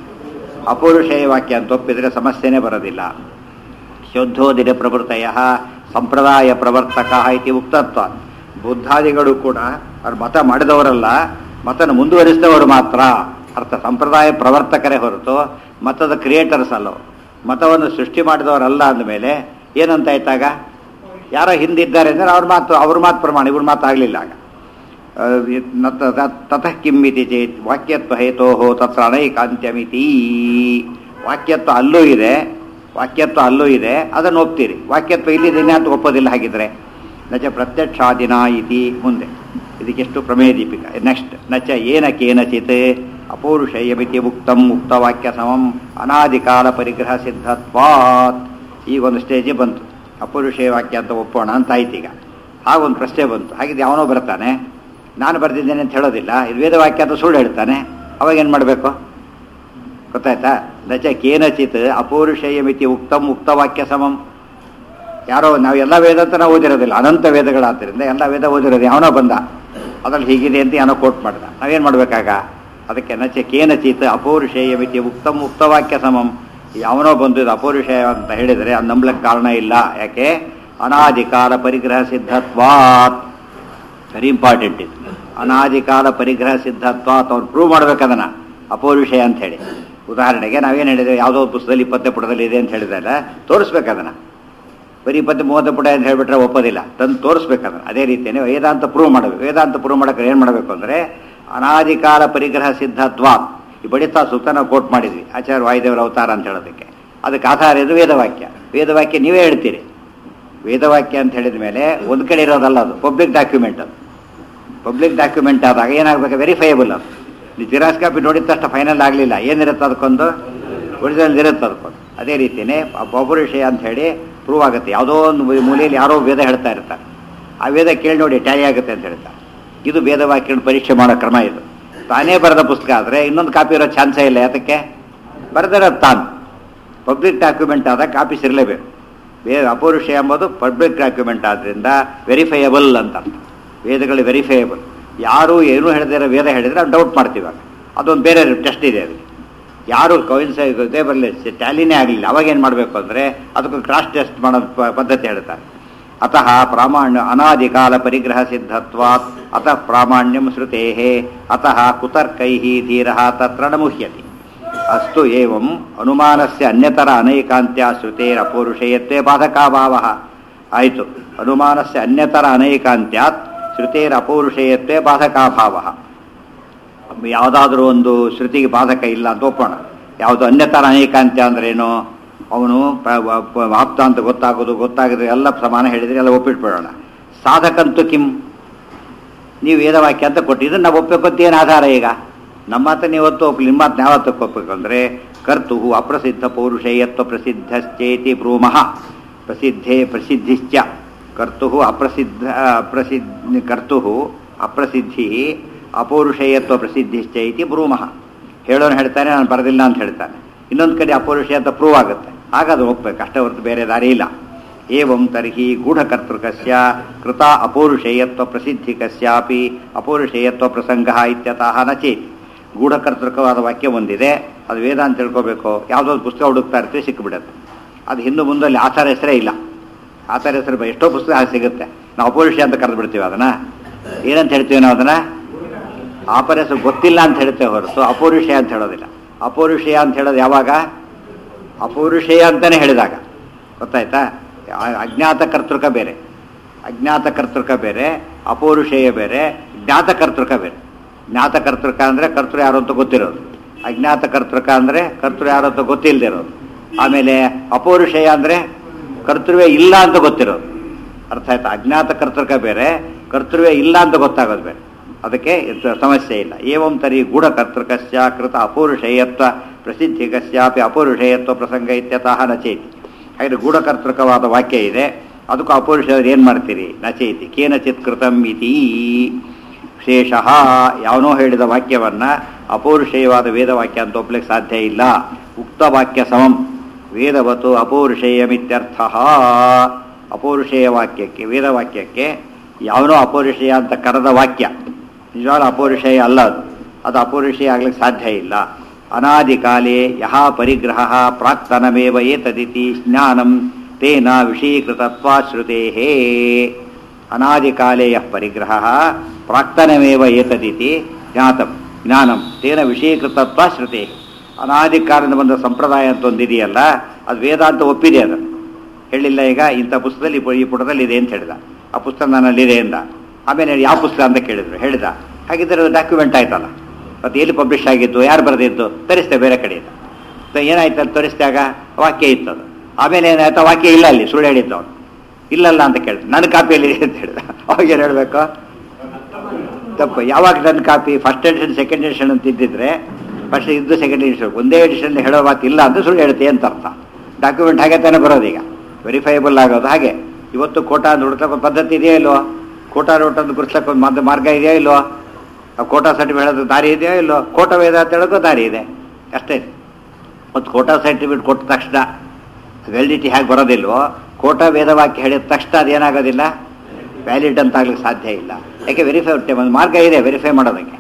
ಅಪೌರುಷೇಯ ವಾಕ್ಯ ಅಂತ ಒಪ್ಪಿದರೆ ಸಮಸ್ಯೆನೇ ಬರೋದಿಲ್ಲ ಶೋಧೋದಿನ ಪ್ರವೃತ್ತಯ ಸಂಪ್ರದಾಯ ಪ್ರವರ್ತಕ ಇತಿ ಉಕ್ತತ್ವ ಬುದ್ಧಾದಿಗಳು ಕೂಡ ಅವ್ರು ಮತ ಮಾಡಿದವರಲ್ಲ ಮತನ ಮುಂದುವರಿಸಿದವರು ಮಾತ್ರ ಅರ್ಥ ಸಂಪ್ರದಾಯ ಪ್ರವರ್ತಕರೇ ಹೊರತು ಮತದ ಕ್ರಿಯೇಟರ್ಸ್ ಅಲ್ಲ ಅವ್ರು. ಮತವನ್ನು ಸೃಷ್ಟಿ ಮಾಡಿದವರಲ್ಲ ಅಂದಮೇಲೆ ಏನಂತ ಆಯ್ತಾಗ ಯಾರೋ ಹಿಂದಿದ್ದಾರೆ ಅಂದರೆ ಅವ್ರ ಮಾತು ಅವ್ರ ಮಾತು ಪ್ರಮಾಣ ಇವ್ರ ಮಾತು ಆಗಲಿಲ್ಲ ಆಗ ಆ, ನ- ತ- ತ- ತತಃ ಕಿಮ್ಮಿತಿ ಚೇತ್ ವಾಕ್ಯತ್ವ ಹೇತೋ ತತ್ರ ಅನೈಕಾಂತ್ಯಮಿತಿ ವಾಕ್ಯತ್ವ ಅಲ್ಲೂ ಇದೆ ವಾಕ್ಯತ್ವ ಅಲ್ಲೂ ಇದೆ ಅದನ್ನು ಒಪ್ತೀರಿ ವಾಕ್ಯತ್ವ ಇಲ್ಲಿದ್ದೇನೆ ಅಂತ ಒಪ್ಪೋದಿಲ್ಲ ಹಾಗಿದ್ರೆ ನಚ ಪ್ರತ್ಯಕ್ಷಾದಿನ ಇತಿ ಮುಂದೆ ಇದಕ್ಕೆಷ್ಟು ಪ್ರಮೇಯ ದೀಪಿಕ ನೆಕ್ಸ್ಟ್ ನಚ ಏನ ಕೇನಚಿತ್ ಅಪೌರುಷೇಯಮಿತಿ ಉಕ್ತಂ ಉಕ್ತವಾಕ್ಯ ಸಮಂ ಅನಾದಿಕಾಲ ಪರಿಗ್ರಹ ಸಿದ್ಧತ್ವಾತ್ ಈಗ ಒಂದು ಸ್ಟೇಜಿಗೆ ಬಂತು ಅಪೌರುಷೇಯ ವಾಕ್ಯ ಅಂತ ಒಪ್ಪೋಣ ಅಂತ ಆಯ್ತು ಈಗ ಹಾಗೊಂದು ಪ್ರಶ್ನೆ ಬಂತು ಹಾಗಿದ್ದು ಯಾವನೋ ಬರ್ತಾನೆ ನಾನು ಬರೆದಿದ್ದೇನೆ ಅಂತ ಹೇಳೋದಿಲ್ಲ ಇದು ವೇದವಾಕ್ಯ ಅಂತ ಸುಳ್ಳು ಹೇಳ್ತಾನೆ ಅವಾಗ ಏನು ಮಾಡಬೇಕು ಗೊತ್ತಾಯ್ತಾ ನಚ ಕೇನಚಿತ್ ಅಪೌರುಷೇಯ ಮಿತಿ ಉಕ್ತಂ ಉಕ್ತವಾಕ್ಯ ಸಮಂ ಯಾರೋ ನಾವು ಎಲ್ಲ ವೇದ ಅಂತ ನಾವು ಓದಿರೋದಿಲ್ಲ ಅನಂತ ವೇದಗಳಾದ್ದರಿಂದ ಎಲ್ಲ ವೇದ ಓದಿರೋದು ಯಾವನೋ ಬಂದ ಅದ್ರಲ್ಲಿ ಹೀಗಿದೆ ಅಂತ ಏನೋ ಕೋಟ್ ಮಾಡ್ದ ನಾವೇನು ಮಾಡಬೇಕಾಗ ಅದಕ್ಕೆ ನಚ ಕೇನಚಿತ್ ಅಪೌರುಷೇಯ ಮಿತಿ ಉಕ್ತಂ ಉಕ್ತವಾಕ್ಯ ಸಮಂ ಯಾವನೋ ಬಂದು ಇದು ಅಪೌರುಷೇಯ ಅಂತ ಹೇಳಿದರೆ ಅದು ನಂಬಲಕ್ಕೆ ಕಾರಣ ಇಲ್ಲ ಯಾಕೆ ಅನಾದಿಕಾಲ ಪರಿಗ್ರಹ ಸಿದ್ಧತ್ವಾತ್ ವೆರಿ ಇಂಪಾರ್ಟೆಂಟ್ ಇದು ಅನಾದಿಕಾಲ ಪರಿಗ್ರಹ ಸಿದ್ಧತ್ವಾತ್ ಅವ್ರು ಪ್ರೂವ್ ಮಾಡ್ಬೇಕದನ್ನ ಅಪೌರುಷಯ ಅಂತ ಹೇಳಿ ಉದಾಹರಣೆಗೆ ನಾವೇನು ಹೇಳಿದ್ದೇವೆ ಯಾವುದೋ ಒಂದು ಪುಸ್ತಕದಲ್ಲಿ ಇಪ್ಪತ್ತೇ ಪುಟದಲ್ಲಿ ಇದೆ ಅಂತ ಹೇಳಿದಾಗ ತೋರಿಸ್ಬೇಕು ಅದನ್ನ ಬರೀ ಇಪ್ಪತ್ತು ಮೂವತ್ತು ಪುಟ ಅಂತ ಹೇಳಿಬಿಟ್ರೆ ಒಪ್ಪೋದಿಲ್ಲ ತಂದು ತೋರಿಸ್ಬೇಕದನ್ನ ಅದೇ ರೀತಿಯೇ ವೇದಾಂತ ಪ್ರೂವ್ ಮಾಡಬೇಕು ವೇದಾಂತ ಪ್ರೂವ್ ಮಾಡೋಕೆ ಏನು ಮಾಡಬೇಕು ಅಂದರೆ ಅನಾದಿಕಾಲ ಪರಿಗ್ರಹ ಸಿದ್ಧತ್ವಾತ್ ಈ ಬಡಿತಾ ಸೂಕ್ತ ನಾವು ಕೋಟ್ ಮಾಡಿದ್ವಿ ಆಚಾರ್ಯ ವಾಯುದೇವರ ಅವತಾರ ಅಂತ ಹೇಳೋದಕ್ಕೆ ಅದಕ್ಕೆ ಆಧಾರ ಇದು ವೇದವಾಕ್ಯ ವೇದವಾಕ್ಯ ನೀವೇ ಹೇಳ್ತೀರಿ ವೇದವಾಕ್ಯ ಅಂತ ಹೇಳಿದ ಮೇಲೆ ಒಂದು ಕಡೆ ಇರೋದಲ್ಲ ಅದು ಪಬ್ಲಿಕ್ ಡಾಕ್ಯುಮೆಂಟ್ ಅದು ಪಬ್ಲಿಕ್ ಡಾಕ್ಯುಮೆಂಟ್ ಆದಾಗ ಏನಾಗಬೇಕು ವೆರಿಫೈಯಬಲ್ ಅದು ನೀವು ಜಿರಾಕ್ಸ್ ಕಾಪಿ ನೋಡಿದ ತಕ್ಷಣ ಫೈನಲ್ ಆಗಲಿಲ್ಲ ಏನಿರುತ್ತೆ ಅದಕ್ಕೊಂದು ಒರಿಜಿನಲ್ ಇರುತ್ತೆ ಅದಕ್ಕೊಂದು ಅದೇ ರೀತಿಯೇ ಪೌರುಷಯ ಅಂತ ಹೇಳಿ ಪ್ರೂವ್ ಆಗುತ್ತೆ ಯಾವುದೋ ಒಂದು ಮೂಲೆಯಲ್ಲಿ ಯಾರೋ ವೇದ ಹೇಳ್ತಾ ಇರ್ತಾರೆ ಆ ವೇದ ಕೇಳಿ ನೋಡಿ ಟ್ಯಾಲಿ ಆಗುತ್ತೆ ಅಂತ ಹೇಳ್ತಾರೆ ಇದು ವೇದವಾಕ್ಯ ಪರೀಕ್ಷೆ ಮಾಡೋ ಕ್ರಮ ಇದು ತಾನೇ ಬರೆದ ಪುಸ್ತಕ ಆದರೆ ಇನ್ನೊಂದು ಕಾಪಿ ಇರೋ ಚಾನ್ಸೇ ಇಲ್ಲ ಯಾತಕ್ಕೆ ಬರೆದಿರೋದು ತಾನು ಪಬ್ಲಿಕ್ ಡಾಕ್ಯುಮೆಂಟ್ ಆದಾಗ ಕಾಪಿ ಸಿರಲೇಬೇಕು ವೇದ ಅಪೌರುಷ ಎಂಬುದು ಪಬ್ಲಿಕ್ ಡಾಕ್ಯುಮೆಂಟ್ ಆದ್ದರಿಂದ ವೆರಿಫೈಯಬಲ್ ಅಂತ ಅರ್ಥ ವೇದಗಳು ವೆರಿಫೈಯಬಲ್ ಯಾರು ಏನೂ ಹೇಳದಿರೋ ವೇದ ಹೇಳಿದರೆ ನಾವು ಡೌಟ್ ಮಾಡ್ತೀವಿ ಆಗ ಅದೊಂದು ಬೇರೆ ಟೆಸ್ಟ್ ಇದೆ ಅದಕ್ಕೆ ಯಾರು ಕವಿನ್ಸ ಇದೇ ಬರಲಿ ಟ್ಯಾಲಿನೇ ಆಗಲಿಲ್ಲ ಅವಾಗ ಏನು ಮಾಡಬೇಕು ಅಂದರೆ ಅದಕ್ಕೊಂದು ಕ್ರಾಸ್ ಟೆಸ್ಟ್ ಮಾಡೋ ಪ- ಪದ್ಧತಿ ಹೇಳ್ತಾರೆ ಅತಃ ಪ್ರಾಮಾಣ್ಯ ಅನಾದಿಕಾಲ ಪರಿಗ್ರಹ ಸಿದ್ಧತ್ವಾತ್ ಅತಃ ಪ್ರಾಮಾಣ್ಯಂ ಶ್ರುತೇ ಅತಃ ಕುತರ್ಕೈ ಧೀರ ತತ್ರ ನ ಮುಹ್ಯತಿ ಅಸ್ತು ಏವಂ ಅನುಮಾನಸ್ಯ ಅನ್ಯತರ ಅನೈಕಾಂತ್ಯ ಶ್ರುತೇರಪೌರುಷೇಯತ್ವೇ ಬಾಧಕಾಭಾವ ಆಯಿತು ಅನುಮಾನಸ್ಯ ಅನ್ಯತರ ಅನೈಕಾಂತ್ಯಾತ್ ಶ್ರುತೇರಪೌರುಷೇಯತ್ವೇ ಬಾಧಕಾಭಾವ ಯಾವುದಾದ್ರೂ ಒಂದು ಶ್ರುತಿಗೆ ಬಾಧಕ ಇಲ್ಲ ಅಂತ ಒಪ್ಪೋಣ ಯಾವುದು ಅನ್ಯತರ ಅನೇಕಾಂತ್ಯ ಅಂದ್ರೇನು ಅವನು ಪ- ವ- ಪ- ಆಪ್ತ ಅಂತ ಗೊತ್ತಾಗೋದು ಗೊತ್ತಾಗೋದು ಎಲ್ಲ ಸಮಾನ ಹೇಳಿದ್ರೆ ಎಲ್ಲ ಒಪ್ಪಿಟ್ಬಿಡೋಣ ಸಾಧಕಂತೂ ಕಿಂ ನೀವು ವೇದವಾಕ್ಯ ಅಂತ ಕೊಟ್ಟಿದ್ದು ನಾವು ಒಪ್ಪಬೇಕು ಅಂತ ಏನು ಆಧಾರ ಈಗ ನಮ್ಮ ಮಾತು ನೀವು ಹೊತ್ತು ಒಪ್ಪಲಿ ನಿಮ್ಮ ಮಾತು ಯಾವತ್ತಕ್ಕೆ ಒಪ್ಪಬೇಕು ಅಂದರೆ ಕರ್ತು ಅಪ್ರಸಿದ್ಧ ಪೌರುಷೇಯತ್ವ ಪ್ರಸಿದ್ಧಶ್ಚೇತಿ ಬ್ರೂಮಃ ಪ್ರಸಿದ್ಧೇ ಪ್ರಸಿದ್ಧಿಶ್ಚ ಕರ್ತು ಅಪ್ರಸಿದ್ಧ ಅಪ್ರಸಿದ್ಧ ಕರ್ತು ಅಪ್ರಸಿದ್ಧಿ ಅಪೌರುಷೇಯತ್ವ ಪ್ರಸಿದ್ಧಿಶ್ಚ ಇತಿ ಬ್ರೂಮಃ ಹೇಳೋನು ಹೇಳ್ತಾನೆ ನಾನು ಬರೆದಿಲ್ಲ ಅಂತ ಹೇಳ್ತಾನೆ ಇನ್ನೊಂದು ಕಡೆ ಅಪೌರುಷೇಯ ಅಂತ ಪ್ರೂವ್ ಆಗುತ್ತೆ ಆಗ ಅದು ಒಪ್ಪಬೇಕು ಅಷ್ಟೇ ಹೊರತು ಬೇರೆ ದಾರಿ ಇಲ್ಲ ಏವಂ ತರ್ಹಿ ಗೂಢಕರ್ತೃಕಸ್ಯ ಕೃತ ಅಪೌರುಷೇಯತ್ವ ಪ್ರಸಿದ್ಧಿ ಕಸ್ಯಾಪಿ ಅಪೌರುಷೇಯತ್ವ ಪ್ರಸಂಗ ಇತ್ಯತಃ ನ ಚೇತಿ ಗೂಢಕರ್ತೃಕವಾದ ವಾಕ್ಯ ಒಂದಿದೆ ಅದು ವೇದ ಅಂತ ತಿಳ್ಕೋಬೇಕು ಯಾವುದೋ ಒಂದು ಪುಸ್ತಕ ಹುಡುಕ್ತಾ ಇರ್ತೀವಿ ಸಿಕ್ಕಿಬಿಡುತ್ತೆ ಅದು ಹಿಂದೆ ಮುಂದಲ್ಲಿ ಆಚಾರ ಹೆಸರೇ ಇಲ್ಲ ಆಚಾರ ಹೆಸರು ಬ- ಎಷ್ಟೋ ಪುಸ್ತಕ ಹಾಗೆ ಸಿಗುತ್ತೆ ನಾವು ಅಪೌರುಷ ಅಂತ ಕರೆದು ಬಿಡ್ತೀವಿ ಅದನ್ನ ಏನಂತ ಹೇಳ್ತೀವಿ ನಾವು ಅದನ್ನ ಆಪರ ಹೆಸರು ಗೊತ್ತಿಲ್ಲ ಅಂತ ಹೇಳ್ತೇವೆ ಹೊರತು ಅಪೌರುಷಯ ಅಂತ ಹೇಳೋದಿಲ್ಲ ಅಪೌರುಷಯ ಅಂತ ಹೇಳೋದು ಯಾವಾಗ ಅಪೌರುಷೇಯ ಅಂತಾನೆ ಹೇಳಿದಾಗ ಗೊತ್ತಾಯ್ತಾ ಆ- ಅಜ್ಞಾತ ಕರ್ತೃಕ ಬೇರೆ ಅಜ್ಞಾತ ಕರ್ತೃಕ ಬೇರೆ ಅಪೌರುಷೇಯ ಬೇರೆ ಜ್ಞಾತ ಕರ್ತೃಕ ಬೇರೆ ಜ್ಞಾತ ಕರ್ತೃಕ ಅಂದರೆ ಕರ್ತೃ ಯಾರು ಅಂತ ಗೊತ್ತಿರೋದು ಅಜ್ಞಾತ ಕರ್ತೃಕ ಅಂದರೆ ಕರ್ತೃ ಯಾರು ಅಂತ ಗೊತ್ತಿಲ್ಲದೆ ಇರೋದು ಆಮೇಲೆ ಅಪೌರುಷೇಯ ಅಂದರೆ ಕರ್ತೃವೇ ಇಲ್ಲ ಅಂತ ಗೊತ್ತಿರೋದು ಅರ್ಥ ಆಯ್ತಾ ಅಜ್ಞಾತ ಕರ್ತೃಕ ಬೇರೆ ಕರ್ತೃವೇ ಇಲ್ಲ ಅಂತ ಗೊತ್ತಾಗೋದು ಬೇರೆ ಅದಕ್ಕೆ ಇದು ಸಮಸ್ಯೆ ಇಲ್ಲ ಏವಂ ತರಿ ಗೂಢಕರ್ತೃಕಸ್ಯ ಕೃತ ಅಪೌರುಷೇಯತ್ವ ಪ್ರಸಿದ್ಧಿಕಸ್ಯಾಪಿ ಅಪೌರುಷೇಯತ್ವ ಪ್ರಸಂಗ ಇತ್ಯತಃ ನಚೇತಿ ಹಾಗೆ ಗೂಢಕರ್ತೃಕವಾದ ವಾಕ್ಯ ಇದೆ ಅದಕ್ಕೂ ಅಪೌರುಷ ಏನು ಮಾಡ್ತೀರಿ ನಚೇತಿ ಕೇನಚಿತ್ ಕೃತಂ ಇತಿ ಶೇಷಃ ಯಾವನೋ ಹೇಳಿದ ವಾಕ್ಯವನ್ನ ಅಪೌರುಷೇಯವಾದ ವೇದವಾಕ್ಯ ಅಂತ ಒಪ್ಲಿಕ್ಕೆ ಸಾಧ್ಯ ಇಲ್ಲ ಉಕ್ತ ವಾಕ್ಯ ಸಮಂ ವೇದವತು ಅಪೌರುಷೇಯಮಿತ್ಯರ್ಥ ಅಪೌರುಷೇಯ ವಾಕ್ಯಕ್ಕೆ ವೇದವಾಕ್ಯಕ್ಕೆ ಯಾವನೋ ಅಪೌರುಷೇಯ ಅಂತ ಕರೆದ ವಾಕ್ಯ ನಿಜವಾದ ಅಪೌರುಷೇಯ ಅಲ್ಲ ಅದು ಅದು ಅಪೌರುಷೇಯ ಆಗ್ಲಿಕ್ಕೆ ಸಾಧ್ಯ ಇಲ್ಲ ಅನಾದಿ ಕಾಲೇ ಯಹ ಪರಿಗ್ರಹ ಪ್ರಾಕ್ತನಮೇವ ಏತದಿತಿ ಜ್ಞಾನಂ ತೇನ ವಿಷೀಕೃತತ್ವಾಶ್ರುತೆ ಅನಾದಿ ಕಾಲೇ ಯಃ ಪರಿಗ್ರಹ ಪ್ರಾಕ್ತನಮೇವ ಏತದಿತಿ ಜ್ಞಾತಂ ಜ್ಞಾನಂ ತೇನ ವಿಷೀಕೃತತ್ವ ಶ್ರುತೆ ಅನಾದಿ ಕಾಲದಿಂದ ಬಂದ ಸಂಪ್ರದಾಯ ಅಂತ ಒಂದಿದೆಯಲ್ಲ ಅದು ವೇದಾಂತ ಒಪ್ಪಿದೆ ಅದನ್ನು ಹೇಳಿಲ್ಲ ಈಗ ಇಂಥ ಪುಸ್ತಕದಲ್ಲಿ ಈ ಪು- ಈ ಪುಟದಲ್ಲಿ ಇದೆ ಅಂತ ಹೇಳಿದ ಆ ಪುಸ್ತಕ ನನ್ನಲ್ಲಿದೆ ಎಂದ ಆಮೇಲೆ ಯಾವ ಪುಸ್ತಕ ಅಂತ ಕೇಳಿದ್ರು ಹೇಳಿದ ಹಾಗಿದ್ದರೆ ಡಾಕ್ಯುಮೆಂಟ್ ಆಯ್ತಲ್ಲ ಮತ್ತೆ ಎಲ್ಲಿ ಪಬ್ಲಿಷ್ ಆಗಿದ್ದು ಯಾರು ಬರೆದಿದ್ದು ತರಿಸ್ತೆ ಬೇರೆ ಕಡೆಯಿಂದ ಸೊ ಏನಾಯ್ತು ಅಂತ ತರಿಸಿದಾಗ ವಾಕ್ಯ ಇತ್ತು ಅದು ಆಮೇಲೆ ಏನಾಯ್ತು ಆ ವಾಕ್ಯ ಇಲ್ಲ ಅಲ್ಲಿ ಸುಳ್ಳು ಹೇಳಿದ್ದು ಅವನು ಇಲ್ಲಲ್ಲ ಅಂತ ಕೇಳಿದ ನನ್ನ ಕಾಪಿಯಲ್ಲಿ ಇದೆ ಅಂತ ಹೇಳಿದ ಅವಾಗ ಏನು ಹೇಳಬೇಕು ತಪ್ಪು ಯಾವಾಗ ನನ್ನ copy first edition second edition ಅಂತ ಇದ್ದಿದ್ರೆ ಫಸ್ಟ್ ಇದ್ದು ಸೆಕೆಂಡ್ ಎಡಿಷನ್ ಒಂದೇ ಎಡಿಷನ್ ಹೇಳೋ ಮಾತು ಇಲ್ಲ ಅಂತ ಸುಳ್ಳು ಹೇಳ್ತೀಯ ಅಂತ ಅರ್ಥ ಡಾಕ್ಯುಮೆಂಟ್ ಹಾಗೆ ತಾನೇ ಬರೋದು ಈಗ ವೆರಿಫೈಬಲ್ ಆಗೋದು ಹಾಗೆ ಇವತ್ತು ಕೋಟಾ ಅಂತ ಹುಡುಕ್ಲಕ್ಕೆ ಒಂದು ಪದ್ಧತಿ ಇದೆಯಾ ಇಲ್ವೋ ಕೋಟಾ ರೋಟ್ ಅಂತ ಗುರ್ಸ್ಲಕ್ಕೆ ಒಂದು ಮಾರ್ಗ- ಮಾರ್ಗ ಇದೆಯಾ ಇಲ್ವೋ ಆ ಕೋಟಾ ಸರ್ಟಿಫಿಕೇಟ್ ಹೇಳೋದು ದಾರಿ ಇದೆಯಾ ಇಲ್ವೋ ಕೋಟಾ ವೇದ ಅಂತ ಹೇಳೋದು ದಾರಿ ಇದೆ ಅಷ್ಟೇ ಮತ್ತು ಕೋಟಾ ಸರ್ಟಿಫಿಕೇಟ್ ಕೊಟ್ಟ ತಕ್ಷಣ ವ್ಯಾಲಿಡಿಟಿ ಹೇಗೆ ಬರೋದಿಲ್ವೋ ಕೋಟಾ ವೇದವಾಕ್ಯ ಹೇಳಿದ ತಕ್ಷಣ ಅದೇನಾಗೋದಿಲ್ಲ ವ್ಯಾಲಿಡ್ ಅಂತ ಆಗ್ಲಿಕ್ಕೆ ಸಾಧ್ಯ ಇಲ್ಲ ಯಾಕೆ ವೆರಿಫೈ ಒಂದು ಮಾರ್ಗ ಇದೆ ವೆರಿಫೈ ಮಾಡೋದಕ್ಕೆ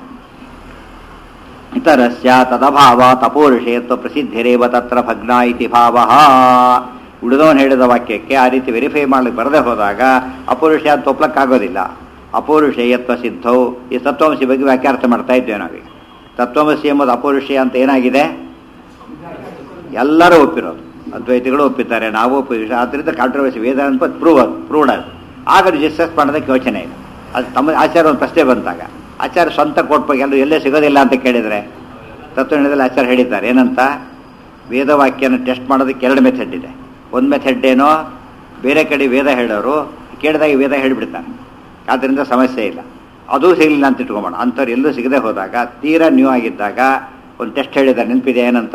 ಇತರಸ್ಯ ತದಭಾವಾತ್ ಅಪೌರುಷೇತ್ವ ಪ್ರಸಿದ್ಧಿರೇವ ತತ್ರ ಭಗ್ನ ಇತಿ ಭಾವ ಉಳಿದವನು ಹೇಳಿದ ವಾಕ್ಯಕ್ಕೆ ಆ ರೀತಿ ವೆರಿಫೈ ಮಾಡ್ಲಿಕ್ಕೆ ಬರದೆ ಹೋದಾಗ ಅಪೌರುಷ ಅಂತ ಒಪ್ಲಕ್ಕಾಗೋದಿಲ್ಲ ಅಪೌರುಷೇಯತ್ವ ಸಿದ್ಧವು ಈ ತತ್ವಮಸಿ ಬಗ್ಗೆ ವ್ಯಾಖ್ಯಾರ್ಥ ಮಾಡ್ತಾ ಇದ್ದೇವೆ ನಾವೀಗ ತತ್ವಮಸಿ ಎಂಬುದು ಅಪೌರುಷೇಯ ಅಂತ ಏನಾಗಿದೆ ಎಲ್ಲರೂ ಒಪ್ಪಿರೋದು ಅದ್ವೈತಿಗಳು ಒಪ್ಪಿದ್ದಾರೆ ನಾವು ಒಪ್ಪಿದ್ದೀವಿ ಆದ್ದರಿಂದ ಕಾಂಟ್ರವರ್ಸಿ ವೇದ ಅಂತ ಪ್ರೂವ್ ಅದು ಪ್ರೂವ್ಡ್ ಅದು ಆಗ ಡಿಸ್ಕಸ್ ಮಾಡೋದಕ್ಕೆ ಯೋಚನೆ ಇಲ್ಲ ಅದು ತಮ್ಮ ಆಚಾರ ಒಂದು ಪ್ರಶ್ನೆ ಬಂದಾಗ ಆಚಾರ ಸ್ವಂತ ಕೊಟ್ಬೇಕು ಎಲ್ಲರೂ ಎಲ್ಲೇ ಸಿಗೋದಿಲ್ಲ ಅಂತ ಕೇಳಿದರೆ ತತ್ವಜ್ಞಾನದಲ್ಲಿ ಆಚಾರ ಹೇಳಿದ್ದಾರೆ ಏನಂತ ವೇದವಾಕ್ಯನ ಟೆಸ್ಟ್ ಮಾಡೋದಕ್ಕೆ ಎರಡು ಮೆಥಡ್ ಇದೆ ಒಂದು ಮೆಥಡ್ ಏನೋ ಬೇರೆ ಕಡೆ ವೇದ ಹೇಳೋರು ಕೇಳಿದಾಗ ವೇದ ಹೇಳಿಬಿಡ್ತಾರೆ ಆದ್ದರಿಂದ ಸಮಸ್ಯೆ ಇಲ್ಲ ಅದೂ ಸಿಗಲಿಲ್ಲ ಅಂತ ಇಟ್ಕೊಂಬೋಣ ಅಂಥವ್ರು ಎಲ್ಲೂ ಸಿಗದೆ ಹೋದಾಗ ತೀರಾ ನ್ಯೂ ಆಗಿದ್ದಾಗ ಒಂದು ಟೆಸ್ಟ್ ಹೇಳಿದ್ದಾರೆ ನೆನಪಿದೆ ಏನಂತ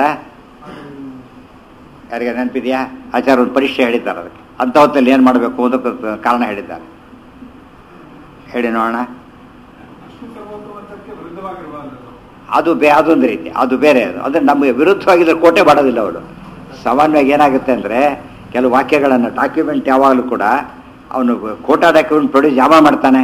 ಯಾರಿಗೆ ನೆನಪಿದೆಯಾ ಆಚಾರ ಒಂದು ಪರೀಕ್ಷೆ ಹೇಳಿದ್ದಾರೆ ಅದಕ್ಕೆ ಅಂಥ ಹೊತ್ತಲ್ಲಿ ಏನು ಮಾಡಬೇಕು ಅದಕ್ಕೆ ಕಾರಣ ಹೇಳಿದ್ದಾರೆ ಹೇಳಿ ನೋಡೋಣ ಸರ್ವೋತ್ತಮತ್ವಕ್ಕೆ ವಿರುದ್ಧವಾಗಿರುವಂಥದ್ದು ಅದು ಬೇ ಅದೊಂದು ರೀತಿ ಅದು ಬೇರೆ ಅದು ಅಂದರೆ ನಮಗೆ ವಿರುದ್ಧವಾಗಿದ್ರೆ ಕೋಟೆ ಮಾಡೋದಿಲ್ಲ ಅವಳು ಸಾಮಾನ್ಯವಾಗಿ ಏನಾಗುತ್ತೆ ಅಂದರೆ ಕೆಲವು ವಾಕ್ಯಗಳನ್ನು ಡಾಕ್ಯುಮೆಂಟ್ ಯಾವಾಗಲೂ ಕೂಡ ಅವನು ಕೋಟಾ ಡಾಕ್ಯುಮೆಂಟ್ ಪ್ರೊಡ್ಯೂಸ್ ಯಾವಾಗ ಮಾಡ್ತಾನೆ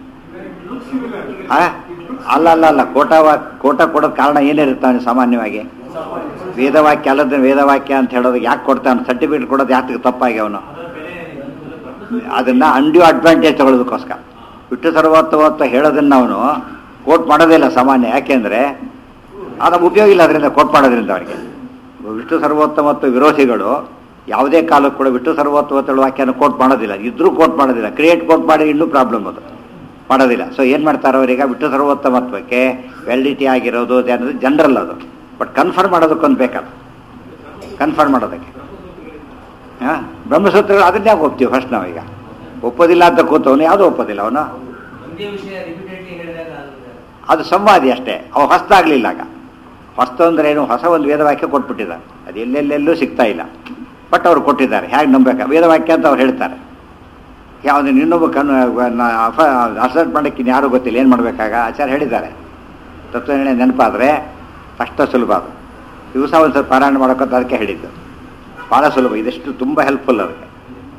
ಆ? ಅಲ್ಲ ಅಲ್ಲ ಅಲ್ಲ ಕೋಟಾ ವಾ ಕೋಟಾ ಕೊಡೋದು ಕಾರಣ ಏನಿರ್ತಾನೆ ಸಾಮಾನ್ಯವಾಗಿ ವೇದವಾಕ್ಯ ಅಲ್ಲದ ವೇದವಾಕ್ಯ ಅಂತ ಹೇಳೋದು ಯಾಕೆ ಕೊಡ್ತಾನೆ ಸರ್ಟಿಫಿಕೇಟ್ ಕೊಡೋದು ಯಾಕೆ ತಪ್ಪಾಗಿ ಅವನು ಅದನ್ನ ಅಂಡ್ಯೂ ಅಡ್ವಾಂಟೇಜ್ ತಗೊಳ್ಳೋದಕ್ಕೋಸ್ಕರ ಬಿಟ್ಟು ಸರ್ವೋತ್ತಮತ್ವ ಹೇಳೋದನ್ನ ಅವನು ಕೋಟ್ ಮಾಡೋದಿಲ್ಲ ಸಾಮಾನ್ಯ ಯಾಕೆಂದ್ರೆ ಅದು ಉಪಯೋಗ ಇಲ್ಲ ಅದರಿಂದ ಕೋಟ್ ಮಾಡೋದ್ರಿಂದ ಅವರಿಗೆ ವಿಷ್ಣು ಸರ್ವೋತ್ತಮತ್ವ ವಿರೋಧಿಗಳು ಯಾವುದೇ ಕಾಲಕ್ಕೂ ಕೂಡ ವಿಷ್ಣು ಸರ್ವೋತ್ತಮತ್ವ ವಾಕ್ಯನ ಕೋಟ್ ಮಾಡೋದಿಲ್ಲ ಇದ್ರೂ ಕೋಟ್ ಮಾಡೋದಿಲ್ಲ ಕ್ರಿಯೇಟ್ ಕೋಟ್ ಮಾಡಿ ಇನ್ನೂ ಪ್ರಾಬ್ಲಮ್ ಅದು ಮಾಡೋದಿಲ್ಲ ಸೊ ಏನು ಮಾಡ್ತಾರೆ ಅವರೀಗ ವಿಷ್ಣು ಸರ್ವೋತ್ತಮತ್ವಕ್ಕೆ ವ್ಯಾಲಿಡಿಟಿ ಆಗಿರೋದು ಅದು ಅನ್ನೋದು ಜನರಲ್ ಅದು ಬಟ್ ಕನ್ಫರ್ಮ್ ಮಾಡೋದಕ್ಕೊಂದು ಬೇಕಲ್ಲ ಕನ್ಫರ್ಮ್ ಮಾಡೋದಕ್ಕೆ ಹಾಂ ಬ್ರಹ್ಮಸೂತ್ರಗಳು ಅದನ್ನೇ ಯಾಕೆ ಒಪ್ತೀವಿ ಫಸ್ಟ್ ನಾವೀಗ ಒಪ್ಪೋದಿಲ್ಲ ಅಂತ ಕೂತವನು ಯಾವುದೂ ಒಪ್ಪೋದಿಲ್ಲ ಅವನು ಒಂದೇ ವಿಷಯ ರಿಪೀಟೆಡ್ಲಿ ಹೇಳಿದಾಗ ಆಗುತ್ತೆ. ಅದು ಸಂವಾದಿ ಅಷ್ಟೇ ಅವ ಹೊಸ್ತಾಗ್ಲಿಲ್ಲ ಆಗ ಹೊಸ್ತು ಅಂದ್ರೆ ಏನು ಹೊಸ ಒಂದು ವೇದವಾಕ್ಯ ಕೊಟ್ಬಿಟ್ಟಿದ್ದಾರೆ ಅದು ಎಲ್ಲೆಲ್ಲೆಲ್ಲೂ ಸಿಗ್ತಾ ಇಲ್ಲ ಬಟ್ ಅವ್ರು ಕೊಟ್ಟಿದ್ದಾರೆ ಹೇಗೆ ನಂಬೇಕಾ ವೇದವಾಕ್ಯ ಅಂತ ಅವ್ರು ಹೇಳ್ತಾರೆ ಯಾವುದು ಇನ್ನೊಬ್ಬ ಕನ್ ಅಸಲ್ಟ್ ಮಾಡೋಕ್ಕೆ ಯಾರು ಗೊತ್ತಿಲ್ಲ ಏನು ಮಾಡಬೇಕಾಗ ಆಚಾರ್ಯ ಹೇಳಿದ್ದಾರೆ ತತ್ವನಿರ್ಣಯ ನೆನಪಾದರೆ ಕಷ್ಟ ಸುಲಭ ಅದು ದಿವಸ ಒಂದು ಸ್ವಲ್ಪ ಪಾರಾಯಣ ಮಾಡೋಕ್ಕಂತ ಅದಕ್ಕೆ ಹೇಳಿದ್ದು ಭಾಳ ಸುಲಭ ಇದೆಷ್ಟು ತುಂಬ ಹೆಲ್ಪ್ಫುಲ್ ಅದಕ್ಕೆ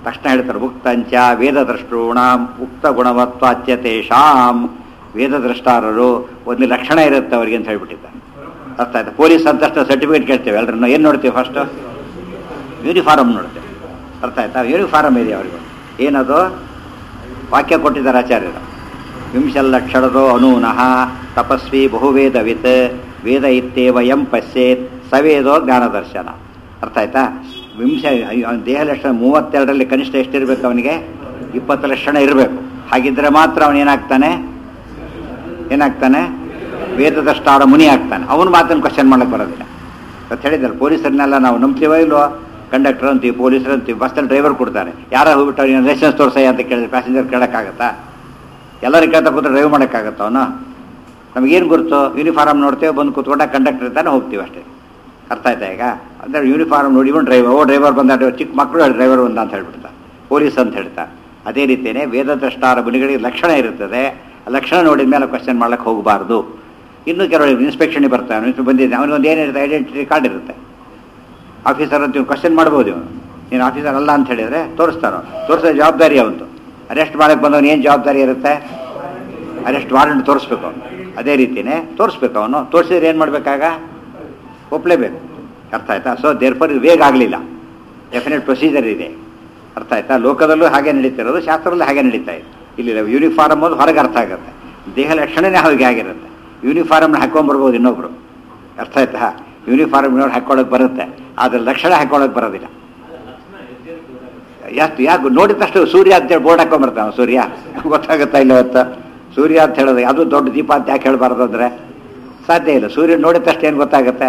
ತಕ್ಷಣ ಹೇಳ್ತಾರೆ ಉಕ್ತಂಚ ವೇದದ್ರಷ್ಟೂಣಾಂ ಉಕ್ತ ಗುಣವತ್ವಾಚ್ಯತೇಷಾಂ ವೇದದ್ರಷ್ಟಾರರು ಒಂದು ಲಕ್ಷಣ ಇರುತ್ತೆ ಅವರಿಗೆ ಅಂತ ಹೇಳ್ಬಿಟ್ಟಿದ್ದಾರೆ ಅರ್ಥ ಆಯ್ತಾ ಪೊಲೀಸ್ ಅಂತ ತಕ್ಷಣ ಸರ್ಟಿಫಿಕೇಟ್ ಕೇಳ್ತೇವೆ ಎಲ್ಲರನ್ನು ಏನು ನೋಡ್ತೀವಿ ಫಸ್ಟ್ ಯೂನಿಫಾರ್ಮ್ ನೋಡ್ತೇವೆ ಅರ್ಥ ಆಯ್ತಾ ಯೂನಿಫಾರ್ಮ್ ಇದೆ ಅವರಿಗೆ ಏನದು ವಾಕ್ಯ ಕೊಟ್ಟಿದ್ದಾರೆ ಆಚಾರ್ಯರು ವಿಂಶಲ್ಲಕ್ಷರದೋ ಅನೂನಃ ತಪಸ್ವಿ ಬಹುವೇದವಿತ್ ವೇದ ಇತ್ತೇವ ಎಂ ಪಶ್ಯೇತ್ ಸವೇದೋ ಜ್ಞಾನದರ್ಶನ ಅರ್ಥ ಆಯ್ತಾ ವಿಂಶ ಅವ್ನ ದೇಹ ಲಕ್ಷಣ ಮೂವತ್ತೆರಡರಲ್ಲಿ ಕನಿಷ್ಠ ಎಷ್ಟಿರಬೇಕು ಅವನಿಗೆ ಇಪ್ಪತ್ತು ಲಕ್ಷಣ ಇರಬೇಕು ಹಾಗಿದ್ರೆ ಮಾತ್ರ ಅವನೇನಾಗ್ತಾನೆ ಏನಾಗ್ತಾನೆ ವೇದದಷ್ಟಾರ ಮುನಿ ಆಗ್ತಾನೆ ಅವನು ಮಾತನ್ನು ಕ್ವಶನ್ ಮಾಡಕ್ಕೆ ಬರೋದಿಲ್ಲ ಅಂತ ಹೇಳಿದ್ದಾರೆ ಪೊಲೀಸರನ್ನೆಲ್ಲ ನಾವು ನಂಬ್ತೀವೋ ಇಲ್ವೋ ಕಂಡಕ್ಟರ್ ಅಂತೀವಿ ಪೊಲೀಸರು ಅಂತೀವಿ ಬಸ್ಸಲ್ಲಿ ಡ್ರೈವರ್ ಕೊಡ್ತಾರೆ ಯಾರೋ ಹೋಗ್ಬಿಟ್ಟು ಅವ್ನಿಗೆ ಲೈಸೆನ್ಸ್ ತೋರಿಸಯ್ಯ ಅಂತ ಕೇಳಿದ್ರೆ ಪ್ಯಾಸೆಂಜರ್ ಕೇಳೋಕ್ಕಾಗತ್ತಾ ಎಲ್ಲರೂ ಕೇಳ್ತಾ ಕೂತ್ರೆ ಡ್ರೈವ್ ಮಾಡೋಕ್ಕಾಗತ್ತ ಅವನು ನಮಗೇನು ಗುರುತು ಯೂನಿಫಾರ್ಮ್ ನೋಡ್ತೇವೆ ಬಂದು ಕೂತ್ಕೊಂಡ ಕಂಡಕ್ಟರ್ ಇರ್ತಾನೆ ಹೋಗ್ತೀವಿ ಅಷ್ಟೇ ಅರ್ಥ ಆಯ್ತಾ ಈಗ ಅಂದರೆ ಯೂನಿಫಾರ್ಮ್ ನೋಡಿ ಇವನು ಡ್ರೈವರ್ ಓ ಡ್ರೈವರ್ ಬಂದ ಚಿಕ್ಕ ಮಕ್ಕಳು ಡ್ರೈವರ್ ಬಂದ ಅಂತ ಹೇಳ್ಬಿಡ್ತಾರೆ ಪೊಲೀಸ್ ಅಂತ ಹೇಳ್ತಾ ಅದೇ ರೀತಿಯೇ ವೇದದ್ರಷ್ಟಾರ ಮುನಿಗಳಿಗೆ ಲಕ್ಷಣ ಇರುತ್ತದೆ ಆ ಲಕ್ಷಣ ನೋಡಿದ ಮೇಲೆ ಕ್ವಶನ್ ಮಾಡ್ಲಿಕ್ಕೆ ಹೋಗಬಾರ್ದು ಇನ್ನು ಕೆಲವರು ಇನ್ಸ್ಪೆಕ್ಷನ್ಗೆ ಬರ್ತಾನೆ ಇನ್ನು ಬಂದಿದ್ದೆ ಅವನಿಗೊಂದು ಏನಿರುತ್ತೆ ಐಡೆಂಟಿಟಿ ಕಾರ್ಡ್ ಇರುತ್ತೆ ಆಫೀಸರ್ ಅಂತ ಕ್ವಶನ್ ಮಾಡ್ಬೋದು ಇವನು ನೀನು ಆಫೀಸರ್ ಅಲ್ಲ ಅಂತ ಹೇಳಿದರೆ ತೋರಿಸ್ತಾರೋ ತೋರಿಸೋ ಜವಾಬ್ದಾರಿ ಅವನು ಅರೆಸ್ಟ್ ಮಾಡಕ್ಕೆ ಬಂದವನು ಏನು ಜವಾಬ್ದಾರಿ ಇರುತ್ತೆ ಅರೆಸ್ಟ್ ವಾರೆಂಟ್ ತೋರಿಸ್ಬೇಕು ಅವನು ಅದೇ ರೀತಿಯೇ ತೋರಿಸ್ಬೇಕು ಅವನು ತೋರಿಸಿದ್ರೆ ಏನು ಮಾಡಬೇಕಾಗ ಒಪ್ಪಲೇಬೇಕು ಅರ್ಥ ಆಯ್ತಾ ಸೊ ದೇರ್ ಫಾರ್ ಇದು ಬೇಗ ಆಗಲಿಲ್ಲ ಡೆಫಿನೆಟ್ ಪ್ರೊಸೀಜರ್ ಇದೆ ಅರ್ಥ ಆಯ್ತಾ ಲೋಕದಲ್ಲೂ ಹಾಗೆ ನಡೀತಿರೋದು ಶಾಸ್ತ್ರದಲ್ಲೂ ಹಾಗೆ ನಡೀತಾ ಇದೆ ಇಲ್ಲಿ ಯೂನಿಫಾರ್ಮ್ ಅದು ಹೊರಗೆ ಅರ್ಥ ಆಗುತ್ತೆ ದೇಹ ಲಕ್ಷಣನೇ ಹಾಗೆ ಆಗಿರುತ್ತೆ ಯೂನಿಫಾರ್ಮ್ನ ಹಾಕೊಂಡ್ಬರ್ಬೋದು ಇನ್ನೊಬ್ರು ಅರ್ಥ ಆಯ್ತಾ ಯೂನಿಫಾರ್ಮ್ ಹಾಕೊಳ್ಳೋಕೆ ಬರುತ್ತೆ ಆದರೆ ಲಕ್ಷಣ ಹಾಕೊಳ್ಳೋಕೆ ಬರೋದಿಲ್ಲ ಎಷ್ಟು ಯಾಕೆ ನೋಡಿದ ತಕ್ಷಣ ಸೂರ್ಯ ಅಂತೇಳಿ ಬೋರ್ಡ್ ಹಾಕೊಂಡ್ಬರ್ತಾವ ಸೂರ್ಯ ಗೊತ್ತಾಗುತ್ತಾ ಇಲ್ಲ ಇವತ್ತು ಸೂರ್ಯ ಅಂತ ಹೇಳೋದು ಅದು ದೊಡ್ಡ ದೀಪ ಅಂತ ಯಾಕೆ ಹೇಳಬಾರ್ದು ಅಂದರೆ ಸಾಧ್ಯ ಇಲ್ಲ ಸೂರ್ಯ ನೋಡಿದ ತಕ್ಷಣ ಏನು ಗೊತ್ತಾಗುತ್ತೆ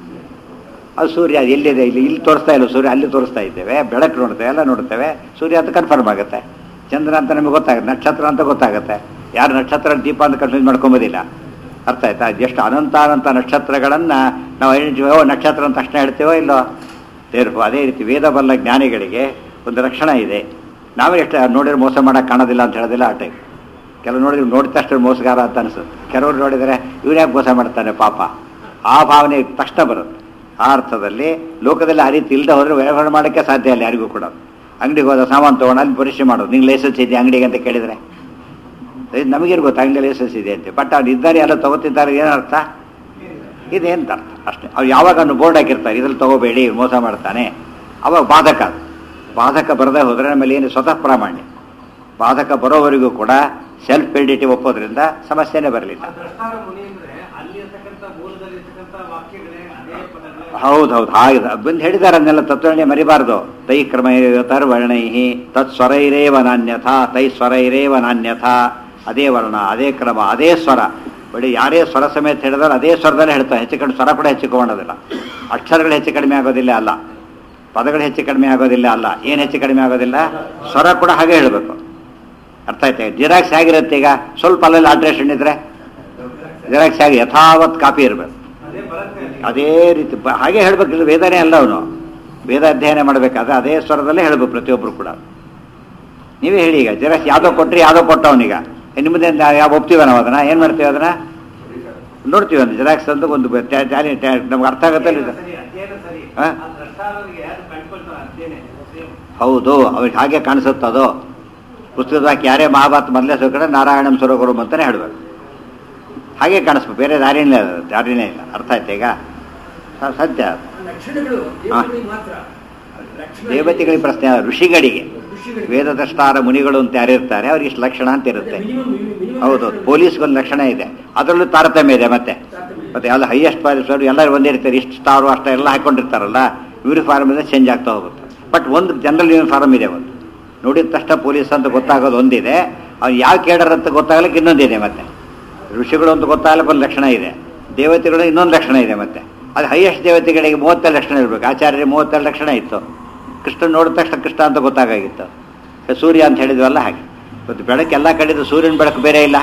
ಅದು ಸೂರ್ಯ ಎಲ್ಲಿದೆ ಇಲ್ಲಿ ಇಲ್ಲಿ ತೋರಿಸ್ತಾ ಇಲ್ಲ ಸೂರ್ಯ ಅಲ್ಲಿ ತೋರಿಸ್ತಾ ಇದ್ದೇವೆ ಬೆಳಕು ನೋಡ್ತೇವೆ ಎಲ್ಲ ನೋಡ್ತೇವೆ ಸೂರ್ಯ ಅಂತ ಕನ್ಫರ್ಮ್ ಆಗುತ್ತೆ ಚಂದ್ರ ಅಂತ ನಮಗೆ ಗೊತ್ತಾಗುತ್ತೆ ನಕ್ಷತ್ರ ಅಂತ ಗೊತ್ತಾಗುತ್ತೆ ಯಾರು ನಕ್ಷತ್ರ ದೀಪ ಅಂತ ಕನ್ಫ್ಯೂಸ್ ಮಾಡ್ಕೊಂಬೋದಿಲ್ಲ ಅರ್ಥ ಆಯ್ತಾ ಎಷ್ಟು ಅನಂತ ಅನಂತ ನಕ್ಷತ್ರಗಳನ್ನು ನಾವು ಐಡೆಂಟಿಫೈ ಓ ನಕ್ಷತ್ರ ಅಂತ ತಕ್ಷಣ ಹೇಳ್ತೇವೋ ಇಲ್ಲೋ ಸೇರ್ಪು ಅದೇ ರೀತಿ ವೇದ ಬಲ್ಲ ಜ್ಞಾನಿಗಳಿಗೆ ಒಂದು ಲಕ್ಷಣ ಇದೆ ನಾವೇ ಎಷ್ಟು ನೋಡಿದ್ರೆ ಮೋಸ ಮಾಡೋಕೆ ಕಾಣೋದಿಲ್ಲ ಅಂತ ಹೇಳೋದಿಲ್ಲ ಆ ಟೈಪ್ ಕೆಲವು ನೋಡಿದ್ರೆ ನೋಡಿದ ತಕ್ಷಣ ಮೋಸಗಾರ ಅಂತ ಅನಿಸುತ್ತೆ ಕೆಲವರು ನೋಡಿದರೆ ಇವ್ರು ಯಾಕೆ ಮೋಸ ಮಾಡ್ತಾನೆ ಪಾಪ ಆ ಭಾವನೆ ತಕ್ಷಣ ಬರುತ್ತೆ ಆ ಅರ್ಥದಲ್ಲಿ ಲೋಕದಲ್ಲಿ ಆ ರೀತಿ ಇಲ್ಲದೆ ಹೋದರೆ ವ್ಯವಹಾರ ಮಾಡೋಕ್ಕೆ ಸಾಧ್ಯ ಇಲ್ಲ ಯಾರಿಗೂ ಕೂಡ ಅಂಗಡಿಗೆ ಹೋದ ಸಾಮಾನು ತೊಗೊಂಡು ಅಲ್ಲಿ ಪರೀಕ್ಷೆ ಮಾಡೋದು ನಿಂಗೆ ಲೈಸೆನ್ಸ್ ಇದೆ ಅಂಗಡಿಗೆ ಅಂತ ಕೇಳಿದರೆ ಇದು ನಮಗೇನು ಗೊತ್ತು ಅಂಗಡಿ ಲೈಸೆನ್ಸ್ ಇದೆ ಅಂತ ಬಟ್ ಅವ್ರು ಇದ್ದಾರೆ ಎಲ್ಲ ತಗೋತಿದ್ದಾರೆ ಏನರ್ಥ ಇದೇಂತ ಅರ್ಥ ಅಷ್ಟೇ ಅವ್ರು ಯಾವಾಗ ಅವ್ನು ಬೋರ್ಡ್ ಹಾಕಿರ್ತಾರೆ ಇದ್ರಲ್ಲಿ ತಗೋಬೇಡಿ ಇವ್ನು ಮೋಸ ಮಾಡ್ತಾನೆ ಅವಾಗ ಬಾಧಕ ಅದು ಬಾಧಕ ಬರದೇ ಹೋದರೆ ನಮ್ಮಲ್ಲಿ ಏನು ಸ್ವತಃ ಪ್ರಾಮಾಣ್ಯ ಬಾಧಕ ಬರೋವರೆಗೂ ಕೂಡ ಸೆಲ್ಫ್ ಪೆಡಿಟಿ ಒಪ್ಪೋದ್ರಿಂದ ಸಮಸ್ಯೆನೇ ಬರಲಿಲ್ಲ ಆ ದ್ರಷ್ಟಾರ ಮುನಿ ಅಂದ್ರೆ ಅಲ್ಲಿ ಇರ್ತಕ್ಕಂಥ ಮೂಲದಲ್ಲಿ ಇರ್ತಕ್ಕಂಥ ವಾಕ್ಯಗಳೇ ಅದೇ ಪದಗಳೇ ಹೌದು ಹೌದು ಹಾಗೆ ಬಂದು ಹೇಳಿದ್ದಾರೆ ಅದನ್ನೆಲ್ಲ ತತ್ವನೇ ಮರಿಬಾರ್ದು ತೈ ಕ್ರಮ ತರ್ವರ್ಣೈ ತತ್ ಸ್ವರೈರೇವ ನಾನ್ಯಥ ತೈ ಸ್ವರೈರೇವ ನಾನ್ಯಥ ಅದೇ ವರ್ಣ ಅದೇ ಕ್ರಮ ಅದೇ ಸ್ವರ ಬಡಿ ಯಾರೇ ಸ್ವರ ಸಮೇತ ಹೇಳಿದ್ರೆ ಅದೇ ಸ್ವರದಲ್ಲೇ ಹೇಳ್ತಾರೆ ಹೆಚ್ಚು ಕಡಿಮೆ ಸ್ವರ ಕೂಡ ಹೆಚ್ಚು ಕೊಂಡೋದಿಲ್ಲ ಅಕ್ಷರಗಳು ಹೆಚ್ಚು ಕಡಿಮೆ ಆಗೋದಿಲ್ಲ ಅಲ್ಲ ಪದಗಳು ಹೆಚ್ಚು ಕಡಿಮೆ ಆಗೋದಿಲ್ಲ ಅಲ್ಲ ಏನು ಹೆಚ್ಚು ಕಡಿಮೆ ಆಗೋದಿಲ್ಲ ಸ್ವರ ಕೂಡ ಹಾಗೆ ಹೇಳಬೇಕು ಅರ್ಥ ಆಯ್ತಾ ಜಿರಾಕ್ಸ್ ಹೇಗಿರುತ್ತೆ ಈಗ ಸ್ವಲ್ಪ ಅಲ್ಲಲ್ಲಿ ಆಲ್ಟ್ರೇಷನ್ ಇದ್ರೆ ಜಿರಾಕ್ಸ್ ಆಗಿ ಯಥಾವತ್ ಕಾಪಿ ಇರಬೇಕು ಅದೇ ಬರುತ್ತೆ ಅಲ್ಲಿ. ಅದೇ ರೀತಿ ಬ- ಹಾಗೆ ಹೇಳ್ಬೇಕಿಲ್ಲ ವೇದನೇ ಅಲ್ಲ ಅವನು ವೇದ ಅಧ್ಯಯನ ಮಾಡಬೇಕಾದ್ರೆ ಅದೇ ಸ್ವರದಲ್ಲೇ ಹೇಳ್ಬೇಕು ಪ್ರತಿಯೊಬ್ಬರು ಕೂಡ ನೀವೇ ಹೇಳಿ ಈಗ ಜೆರಾಕ್ಸ್ ಯಾವುದೋ ಕೊಟ್ಟರೆ ಯಾವುದೋ ಕೊಟ್ಟವನೀಗ ನಿಮ್ಮದೇ ಯಾವ ಒಪ್ತೀವ ನಾವು ಅದನ್ನ ಏನು ಮಾಡ್ತೀವಿ ಅದನ್ನ ನೋಡ್ತೀವಿ ಒಂದು ಜೆರಾಕ್ಸ್ ಅಂತ ಒಂದು ಬ- ಟ್ಯಾ- ಟ್ಯಾಲಿ- ಟ್ಯಾ- ನಮ್ಗೆ ಅರ್ಥ ಆಗುತ್ತೆ ಅಧ್ಯಯನ ಸರಿ ಅಧ್ಯಯನ ಸರಿ ಹಾ? ಆ ದ್ರಷ್ಟಾರರಿಗೆ ಯಾರು ಕಂಡುಕೊಳ್ತಾರೆ ಅಧ್ಯಯನ ಸೇಮ್ ಹೌದು ಅವ್ರಿಗೆ ಹಾಗೆ ಕಾಣಿಸುತ್ತದೋ ಪುಸ್ತಕದಾಗ ಯಾರೇ ಮಹಾಭಾರತ ಮೊದಲೇ ಕಡೆ ನಾರಾಯಣಂ ಸ್ವರಗುರು ಅಂತಾನೆ ಹೇಳಬೇಕು ಹಾಗೆ ಕಾಣಿಸ್ಬೇಕು ಬೇರೆ ದಾರಿನೇ ಇಲ್ಲ ದಾರಿನೇ ಇಲ್ಲ ಅರ್ಥ ಆಯ್ತಾ ಈಗ ಸ- ಸತ್ಯ ಅದು. ಲಕ್ಷಣಗಳು ದೇವತೆಗಳಿಗೆ ಮಾತ್ರ ಲಕ್ಷಣ ದೇವತೆಗಳಿಗೆ ಪ್ರಶ್ನೆ ಅಲ್ಲ, ಋಷಿಗಳಿಗೆ ಋಷಿಗಳಿಗೆ. ವೇದದಷ್ಟಾರ ಮುನಿಗಳು ಅಂತ ಯಾರಿರ್ತಾರೆ ಅವ್ರಿಗೆ ಇಷ್ಟು ಲಕ್ಷಣ ಅಂತ ಇರುತ್ತೆ ಮಿನಿಮಮ್ ಮಿನಿಮಮ್ ಹೌದು ಪೊಲೀಸ್ಗೊಂದು ಲಕ್ಷಣ ಇದೆ ಅದರಲ್ಲೂ ತಾರತಮ್ಯ ಇದೆ ಮತ್ತೆ ಮತ್ತೆ ಎಲ್ಲ ಹೈಯೆಸ್ಟ್ ಪಾಲಿಸೋರು ಎಲ್ಲರೂ ಒಂದೇ ಇರ್ತಾರೆ ಇಷ್ಟು ಸ್ಟಾರು ಅಷ್ಟ ಎಲ್ಲ ಹಾಕೊಂಡಿರ್ತಾರಲ್ಲ ಯೂನಿಫಾರ್ಮ್ ಇಂದ ಚೇಂಜ್ ಆಗ್ತಾ ಹೋಗುತ್ತೆ ಬಟ್ ಒಂದು ಜನರಲ್ ಯೂನಿಫಾರ್ಮ್ ಇದೆ ಒಂದು ನೋಡಿದ ತಕ್ಷಣ ಪೊಲೀಸ್ ಅಂತ ಗೊತ್ತಾಗೋದು ಒಂದಿದೆ ಅವ್ನು ಯಾವ ಕೇಡರ್ ಅಂತ ಗೊತ್ತಾಗಲಿಕ್ಕೆ ಇನ್ನೊಂದಿದೆ ಮತ್ತೆ ಋಷಿಗಳು ಅಂತ ಗೊತ್ತಾಗಲಿಕ್ಕೆ ಒಂದು ಲಕ್ಷಣ ಇದೆ ದೇವತೆಗಳು ಇನ್ನೊಂದು ಲಕ್ಷಣ ಇದೆ ಮತ್ತೆ ಅದು ಹೈಯೆಸ್ಟ್ ದೇವತೆಗಳಿಗೆ ಮೂವತ್ತೆರಡು ಲಕ್ಷಣ ಇರಬೇಕು ಆಚಾರ್ಯರಿಗೆ ಮೂವತ್ತೆರಡು ಲಕ್ಷಣ ಇತ್ತು ಕೃಷ್ಣ ನೋಡಿದ ತಕ್ಷಣ ಕೃಷ್ಣ ಅಂತ ಗೊತ್ತಾಗಿತ್ತು ಸೂರ್ಯ ಅಂತ ಹೇಳಿದ್ವಲ್ಲ ಹಾಗೆ ಇವತ್ತು ಬೆಳಕು ಎಲ್ಲ ಕಡೆದು ಸೂರ್ಯನ ಬೆಳಕು ಬೇರೆ ಇಲ್ಲ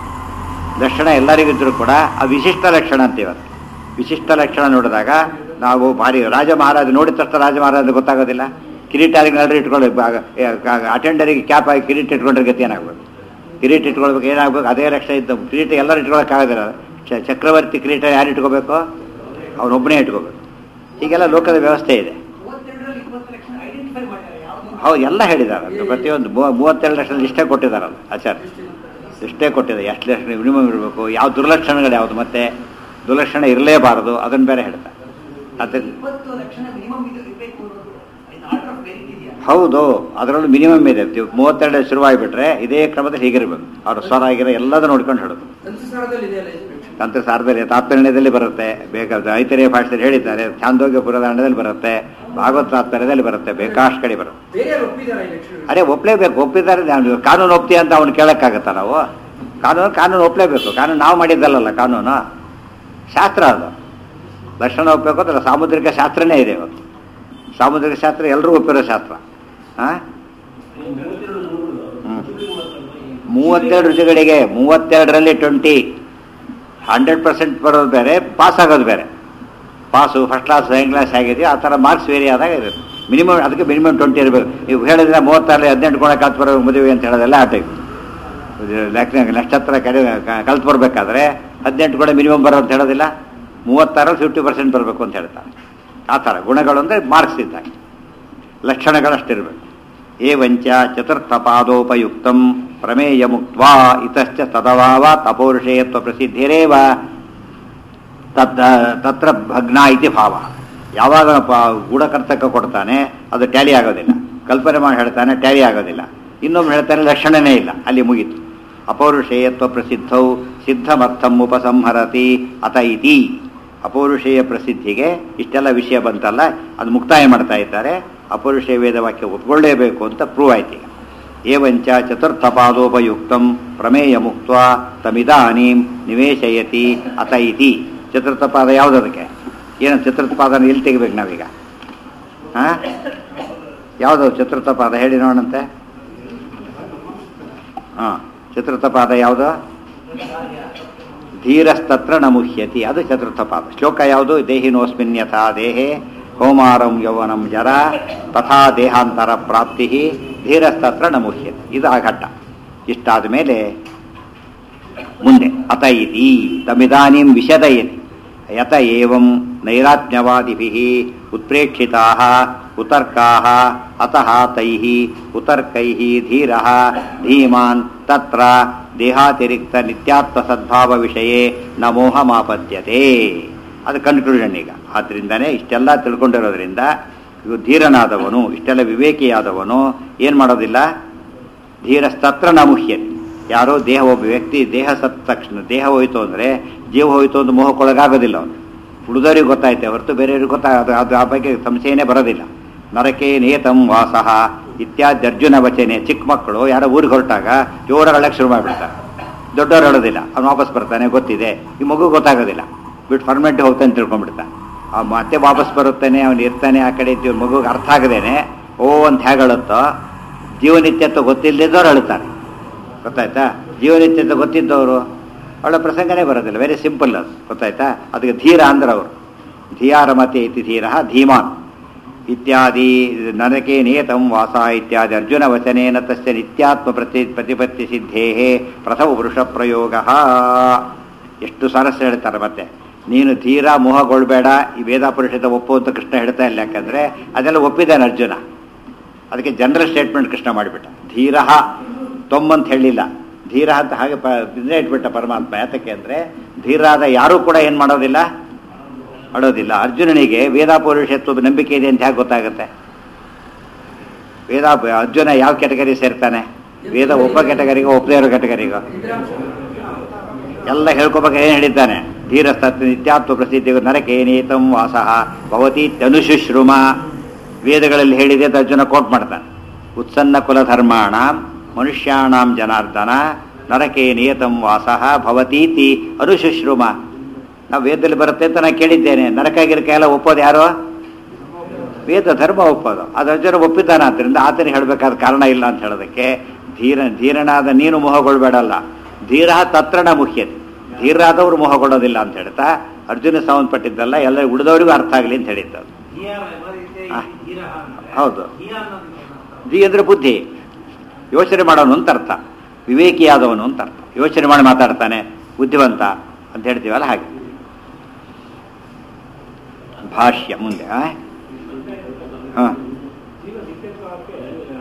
ಲಕ್ಷಣ ಎಲ್ಲರಿಗೂ ಇದ್ರೂ ಕೂಡ ಆ ವಿಶಿಷ್ಟ ಲಕ್ಷಣ ಅಂತೀವಿ ಅದು ವಿಶಿಷ್ಟ ಲಕ್ಷಣ ನೋಡಿದಾಗ ನಾವು ಭಾರಿ ರಾಜ ಮಹಾರಾಜ ನೋಡಿದ ತಕ್ಷಣ ರಾಜ ಮಹಾರಾಜ ಗೊತ್ತಾಗೋದಿಲ್ಲ ಕಿರೀಟಾರಿಗಳನ್ನ ಇಟ್ಕೊಳ್ಬೇಕು ಅಟೆಂಡರಿಗೆ ಕ್ಯಾಪ್ ಆಗಿ ಕಿರೀಟ ಇಟ್ಕೊಂಡ್ರೆ ಗತಿ ಏನಾಗ್ಬೇಕು ಕಿರೀಟ ಇಟ್ಕೊಳ್ಬೇಕು ಏನಾಗ್ಬೇಕು ಅದೇ ಲಕ್ಷಣ ಇದ್ದ ಕಿರೀಟ ಎಲ್ಲರೂ ಇಟ್ಕೊಳಕ್ಕಾಗೋದಿಲ್ಲ ಚ- ಚಕ್ರವರ್ತಿ ಕಿರೀಟ ಯಾರು ಇಟ್ಕೋಬೇಕು ಅವನೊಬ್ಬನೇ ಇಟ್ಕೋಬೇಕು ಹೀಗೆಲ್ಲ ಲೋಕದ ವ್ಯವಸ್ಥೆ ಇದೆ ಮೂವತ್ತೆರಡರಲ್ಲಿ ಇಪ್ಪತ್ತು ಲಕ್ಷ ಐಡೆಂಟಿಫೈ ಮಾಡ್ತಾರೆ ಯಾವುದು ಹೌದು ಎಲ್ಲ ಹೇಳಿದ್ದಾರೆ ಅದು ಪ್ರತಿಯೊಂದು ಮೂವ- ಮೂವತ್ತೆರಡು ಲಕ್ಷದ ಇಷ್ಟೇ ಕೊಟ್ಟಿದ್ದಾರಲ್ಲ ಆಚಾರ್ಯ ಇಷ್ಟೇ ಕೊಟ್ಟಿದೆ ಎಷ್ಟು ಲಕ್ಷಣ ಮಿನಿಮಮ್ ಇರಬೇಕು ಯಾವ ದುರ್ಲಕ್ಷಣಗಳು ಯಾವುದು ಮತ್ತೆ ದುರ್ಲಕ್ಷಣ ಇರಲೇಬಾರದು ಅದನ್ನು ಬೇರೆ ಹೇಳ್ತಾರೆ ಅದ್ರ ಇಪ್ಪತ್ತು ಲಕ್ಷಣ ಮಿನಿಮಮ್ ಇದು ಇರಬೇಕು ಅನ್ನೋದು ಆರ್ಡರ್ ಆಫ್ ಮೆರಿಟ್ ಇದೆಯಾ ಹೌದು ಅದರಲ್ಲೂ ಮಿನಿಮಮ್ ಇದೆ ಇವ್ ಮೂವತ್ತೆರಡು ಶುರುವಾಗಿಬಿಟ್ರೆ ಇದೇ ಕ್ರಮದಲ್ಲಿ ಹೀಗಿರ್ಬೇಕು ಅವ್ರ ಸ್ವರ ಆಗಿರೋ ಎಲ್ಲದೂ ನೋಡ್ಕೊಂಡು ಹೇಳೋದು ಸಂಸ್ಕಾರದಲ್ಲಿ ಇದೆಯಲ್ಲ ಇದು ತಂತ್ರ ಸಾರದಲ್ಲಿ ತಾತ್ಪರ್ಯದಲ್ಲಿ ಬರುತ್ತೆ ಬೇಕಾದ ಐತರೇಯ ಭಾಷೆಯಲ್ಲಿ ಹೇಳಿದ್ದಾರೆ ಚಾಂದೋಗ್ಯ ಪುರದಾಂಡದಲ್ಲಿ ಬರುತ್ತೆ ಭಾಗವತ ತಾತ್ಪರ್ಯದಲ್ಲಿ ಬರುತ್ತೆ ಬೇಕಾಷ್ಟು ಕಡೆ ಬರುತ್ತೆ ಬೇರೆ ಒಪ್ಪಿದಾರ ಈ ಲಕ್ಷಣ ಅರೆ ಒಪ್ಲೇಬೇಕು ಒಪ್ಪಿದ್ದಾರೆ ನಾನು ಕಾನೂನು ಒಪ್ತಿ ಅಂತ ಅವ್ನು ಕೇಳಕ್ಕಾಗತ್ತ ನಾವು ಕಾನೂನು ಕಾನೂನು ಒಪ್ಲೇಬೇಕು ಕಾನೂನು ನಾವು ಮಾಡಿದ್ದಲ್ಲಲ್ಲ ಕಾನೂನು ಶಾಸ್ತ್ರ ಅದು ಲಕ್ಷಣ ಒಪ್ಪಬೇಕು ಅಂದ್ರೆ ಸಾಮುದ್ರಿಕ ಶಾಸ್ತ್ರನೇ ಇದೆ ಇವತ್ತು ಸಾಮುದ್ರಿಕ ಶಾಸ್ತ್ರ ಎಲ್ಲರೂ ಒಪ್ಪಿರೋ ಶಾಸ್ತ್ರ ಹಾಂ ಮೂವತ್ತೆರಡು ರುಚಿಗಳಿಗೆ ಮೂವತ್ತೆರಡರಲ್ಲಿ ಟ್ವೆಂಟಿ ಹಂಡ್ರೆಡ್ ಪರ್ಸೆಂಟ್ ಬರೋದು ಬೇರೆ ಪಾಸ್ ಆಗೋದು ಬೇರೆ pass first class second class ಆಗಿದೆಯೋ ಆ ಥರ ಮಾರ್ಕ್ಸ್ ವೇರಿ ಆದಾಗ ಇರುತ್ತೆ ಮಿನಿಮಮ್ ಅದಕ್ಕೆ ಮಿನಿಮಮ್ ಟ್ವೆಂಟಿ ಇರಬೇಕು ನೀವು ಹೇಳಿದ್ರೆ ಮೂವತ್ತಾರಲ್ಲಿ ಹದಿನೆಂಟು ಕೊಡಕ್ಕೆ ಕಲ್ತು ಬರೋ ಮದುವೆ ಅಂತ ಹೇಳೋದೆಲ್ಲ ಆ ಟೈಪ್ ಲೆಕ್ಕ ನಕ್ಷತ್ರ ಕರೆ ಕಲ್ತು ಬರಬೇಕಾದ್ರೆ ಹದಿನೆಂಟು ಕೂಡ ಮಿನಿಮಮ್ ಬರೋ ಅಂತ ಹೇಳೋದಿಲ್ಲ ಮೂವತ್ತಾರಲ್ಲಿ ಫಿಫ್ಟಿ ಪರ್ಸೆಂಟ್ ಬರಬೇಕು ಅಂತ ಹೇಳ್ತಾರೆ ಆ ಥರ ಗುಣಗಳು ಅಂದರೆ ಮಾರ್ಕ್ಸ್ ಇದ್ದಾಗ ಲಕ್ಷಣಗಳಷ್ಟಿರಬೇಕು ಏವಂಚ ಚತುರ್ಥ ಪಾದೋಪಯುಕ್ತಂ ಪ್ರಮೇಯ ಮುಕ್ತ್ವಾ ಇತಶ್ಚ ತದವಾವ ತಪೌರುಷೇಯತ್ವ ಪ್ರಸಿದ್ಧಿರೇವ ತದ್ ತತ್ರ ಭಗ್ನ ಇತಿ ಭಾವ ಯಾವಾಗ ಪ- ಗೂಢಕರ್ತಕ ಕೊಡ್ತಾನೆ ಅದು ಟ್ಯಾಲಿ ಆಗೋದಿಲ್ಲ ಕಲ್ಪನೆ ಮಾಡಿ ಹೇಳ್ತಾನೆ ಟ್ಯಾಲಿ ಆಗೋದಿಲ್ಲ ಇನ್ನೊಮ್ಮೆ ಹೇಳ್ತಾನೆ ಲಕ್ಷಣನೇ ಇಲ್ಲ ಅಲ್ಲಿ ಮುಗೀತು ಅಪೌರುಷೇಯತ್ವ ಪ್ರಸಿದ್ಧೌ ಸಿದ್ಧಮರ್ಥಂ ಉಪಸಂಹರತಿ ಅತ ಇತಿ ಅಪೌರುಷೇಯ ಪ್ರಸಿದ್ಧಿಗೆ ಇಷ್ಟೆಲ್ಲ ವಿಷಯ ಬಂತಲ್ಲ ಅದು ಮುಕ್ತಾಯ ಮಾಡ್ತಾ ಇದ್ದಾರೆ ಅಪೌರುಷೇಯ ವೇದವಾಕ್ಯ ಒಪ್ಕೊಳ್ಳೇಬೇಕು ಅಂತ ಪ್ರೂವ್ ಆಯ್ತು ಈಗ ಏವಂಚ ಚತುರ್ಥ ಪಾದೋಪಯುಕ್ತಂ ಪ್ರಮೇಯ ಮುಕ್ತ ತಮಿದಾನೀಂ ನಿವೇಶಯತಿ ಅತ ಇತಿ ಚತುರ್ಥ ಪಾದ ಯಾವುದದಕ್ಕೆ ಏನು ಚತುರ್ಥ ಪಾದನ ಎಲ್ಲಿ ತೆಗಿಬೇಕು ನಾವೀಗ ಹಾ ಯಾವುದು ಚತುರ್ಥ ಪಾದ ಹೇಳಿ ನೋಡಂತೆ ಹಾ ಚತುರ್ಥ ಪಾದ ಯಾವುದು ಧೀರಸ್ತತ್ರ ನ ಮುಹ್ಯತಿ ಅದು ಚತುರ್ಥ ಪಾದ ಶ್ಲೋಕ ಯಾವುದು ದೇಹಿನೋಸ್ಮಿನ್ ಯಥಾ ದೇಹೆ ಕೌಮಾರಂ ಯೌವನಂ ಜರ ತಥಾ ದೇಹಾಂತರ ಪ್ರಾಪ್ತಿ ಧೀರಸ್ತತ್ರ ನ ಮುಹ್ಯತಿ ಇದು ಆ ಘಟ್ಟ ಇಷ್ಟಾದ ಮೇಲೆ ಮುಂದೆ ಅತ ಇತಿ ತಮಿದಾನೀಂ ವಿಶದಯತಿ ಯತ ಏವಂ ನೈರಾತ್ಮ್ಯವಾದಿಭಿಃ ಉತ್ಪ್ರೇಕ್ಷಿತಾಃ ಉತರ್ಕಾಃ ಅತಃ ತೈಃ ಉತರ್ಕೈಃ ಧೀರಃ ಧೀಮಾನ್ ತತ್ರ ದೇಹಾತಿರಿಕ್ತ ನಿತ್ಯಾತ್ಮ ಸದ್ಭಾವ ವಿಷಯೇ ನ ಮೋಹಮಾಪದ್ಯತೆ ಅದು ಕನ್ಕ್ಲೂಷನ್ ಈಗ ಆದ್ರಿಂದನೇ ಇಷ್ಟೆಲ್ಲ ತಿಳ್ಕೊಂಡಿರೋದ್ರಿಂದ ಇವು ಧೀರನಾದವನು ಇಷ್ಟೆಲ್ಲ ವಿವೇಕಿಯಾದವನು ಏನು ಮಾಡೋದಿಲ್ಲ ಧೀರಸ್ತತ್ರ ನ ಮುಹ್ಯತಿ ಯಾರೋ ದೇಹ ಒಬ್ಬ ವ್ಯಕ್ತಿ ದೇಹ ಸತ್ತ ತಕ್ಷಣ ದೇಹ ಹೋಯ್ತು ಅಂದರೆ ಜೀವ ಹೋಯ್ತು ಅಂತ ಮೋಹಕ್ಕೊಳಗಾಗೋದಿಲ್ಲ ಅವನು ಉಳಿದವರಿಗೆ ಗೊತ್ತಾಯ್ತೆ ಹೊರತು ಬೇರೆಯವ್ರಿಗೆ ಗೊತ್ತಾಗ ಅದು ಆ ಬಗ್ಗೆ ಸಂಶಯನೇ ಬರೋದಿಲ್ಲ ನರಕೆ ನೇತಂ ವಾಸಃ ಇತ್ಯಾದಿ ಅರ್ಜುನ ವಚನೆ ಚಿಕ್ಕ ಮಕ್ಕಳು ಯಾರೋ ಊರಿಗೆ ಹೊರಟಾಗ ಜೋರಾಗಿ ಅಳಕ್ಕೆ ಶುರು ಮಾಡಿಬಿಡ್ತಾರೆ ದೊಡ್ಡವ್ರು ಹೇಳೋದಿಲ್ಲ ಅವ್ನು ವಾಪಸ್ ಬರ್ತಾನೆ ಗೊತ್ತಿದೆ ಈ ಮಗು ಗೊತ್ತಾಗೋದಿಲ್ಲ ಬಿಟ್ಟು ಫರ್ಮೆಂಟ್ ಹೋಗ್ತಾನೆ ತಿಳ್ಕೊಂಡ್ಬಿಡ್ತಾನೆ ಆ ಮತ್ತೆ ವಾಪಸ್ ಬರುತ್ತಾನೆ ಅವನು ಇರ್ತಾನೆ ಆ ಕಡೆ ಇದ್ದೀವಿ ಮಗುಗೆ ಅರ್ಥ ಆಗದೇನೆ ಓ ಅಂತ ಹೇಗೆ ಹೇಳುತ್ತೋ ಜೀವನಿತ್ಯತ್ವ ಗೊತ್ತಿಲ್ಲದಿದ್ದವ್ರು ಅಳುತ್ತಾರೆ ಗೊತ್ತಾಯ್ತಾ ಜೀವನಿತ್ಯತ್ವ ಗೊತ್ತಿದ್ದವರು ಅವಳ ಪ್ರಸಂಗನೇ ಬರೋದಿಲ್ಲ ವೆರಿ ಸಿಂಪಲ್ ಅದು ಗೊತ್ತಾಯ್ತಾ ಅದಕ್ಕೆ ಧೀರ ಅಂದ್ರೆ ಅವರು ಧಿಯಾರಮತೆ ಇತಿ ಧೀರ ಧೀಮಾನ್ ಇತ್ಯಾದಿ ನರಕೆ ನಿಯತಂ ವಾಸ ಇತ್ಯಾದಿ ಅರ್ಜುನ ವಚನೇನ ತಸ್ಯ ನಿತ್ಯಾತ್ಮ ಪ್ರತಿ ಪ್ರತಿಪತ್ತಿ ಸಿದ್ಧೇ ಪ್ರಥಮ ಪುರುಷ ಪ್ರಯೋಗ ಎಷ್ಟು ಸರಸ ಹೇಳ್ತಾರೆ ಮತ್ತೆ ನೀನು ಧೀರ ಮೋಹಗೊಳ್ಬೇಡ ಈ ವೇದ ಪುರುಷದ ಒಪ್ಪು ಅಂತ ಕೃಷ್ಣ ಹೇಳ್ತಾ ಇಲ್ಲ ಯಾಕಂದ್ರೆ ಅದೆಲ್ಲ ಒಪ್ಪಿದ್ದಾನೆ ಅರ್ಜುನ ಅದಕ್ಕೆ ಜನರಲ್ ಸ್ಟೇಟ್ಮೆಂಟ್ ಕೃಷ್ಣ ಮಾಡಿಬಿಟ್ಟ ಧೀರ ತೊಂಬಂತ ಹೇಳಿಲ್ಲ ಧೀರ ಅಂತ ಹಾಗೆ ಪ ಇದನ್ನೇ ಇಟ್ಬಿಟ್ಟ ಪರಮಾತ್ಮ ಯಾತಕ್ಕೆ ಅಂದರೆ ಧೀರಾದ ಯಾರೂ ಕೂಡ ಏನು ಮಾಡೋದಿಲ್ಲ ಮಾಡೋದಿಲ್ಲ ಅರ್ಜುನನಿಗೆ ವೇದ ಪೌರುಷತ್ವದ ನಂಬಿಕೆ ಇದೆ ಅಂತ ಹೇಗೆ ಗೊತ್ತಾಗುತ್ತೆ ವೇದ ಅರ್ಜುನ ಯಾವ ಕೆಟಗರಿ ಸೇರ್ತಾನೆ ವೇದ ಒಬ್ಬ ಕೆಟಗರಿಗೋ ಒಪ್ಪದೇ ಇರೋ ಕೆಟಗರಿಗೋ ಎಲ್ಲ ಹೇಳ್ಕೊಬೇಕು ಏನು ಹೇಳಿದ್ದಾನೆ ಧೀರಸ್ತತ್ ನಿತ್ಯಾತ್ವ ಪ್ರಸಿದ್ಧಿ ನರಕೆ ನೇತಂ ವಾಸಃ ಭವತಿ ತನುಶುಶ್ರುಮ ವೇದಗಳಲ್ಲಿ ಹೇಳಿದೆ ಅಂತ ಅರ್ಜುನ ಕೋಟ್ ಮಾಡ್ತಾನೆ ಉತ್ಸನ್ನ ಕುಲಧರ್ಮಾಣ ಮನುಷ್ಯಾಣಾಂ ಜನಾರ್ದನ ನರಕೆ ನಿಯತಂ ವಾಸಃ ಭವತೀತಿ ಅನುಶುಶ್ರುಮ ನಾವು ವೇದದಲ್ಲಿ ಬರುತ್ತೆ ಅಂತ ನಾನು ಕೇಳಿದ್ದೇನೆ ನರಕ ಗಿರಕ ಎಲ್ಲ ಒಪ್ಪೋದು ಯಾರು ವೇದ ಧರ್ಮ ಒಪ್ಪೋದು ಅದು ಅರ್ಜುನ ಒಪ್ಪಿದ್ದಾನೆ ಆದ್ದರಿಂದ ಆತನಿಗೆ ಹೇಳಬೇಕಾದ ಕಾರಣ ಇಲ್ಲ ಅಂತ ಹೇಳೋದಕ್ಕೆ ಧೀರ ಧೀರನಾದ ನೀನು ಮೋಹಗೊಳ್ಬೇಡಲ್ಲ ಧೀರ ತತ್ರಣ ಮುಖ್ಯತೆ ಧೀರಾದವರು ಮೋಹಗೊಳ್ಳೋದಿಲ್ಲ ಅಂತ ಹೇಳ್ತಾ ಅರ್ಜುನ ಸಂಬಂಧಪಟ್ಟಿದ್ದಲ್ಲ ಎಲ್ಲ ಉಳಿದವರಿಗೂ ಅರ್ಥ ಆಗಲಿ ಅಂತ ಹೇಳಿದ್ದು ಆ. ಹೌದು. ಧೀ ಅಂದ್ರೆ ಬುದ್ಧಿ ಯೋಚನೆ ಮಾಡೋನು ಅಂತ ಅರ್ಥ ವಿವೇಕಿಯಾದವನು ಅಂತ ಅರ್ಥ ಯೋಚನೆ ಮಾಡಿ ಮಾತಾಡ್ತಾನೆ ಬುದ್ಧಿವಂತ ಅಂತ ಹೇಳ್ತೀವಲ್ಲ ಹಾಗೆ ಭಾಷ್ಯ ಮುಂದೆ ಆ? ಹಾ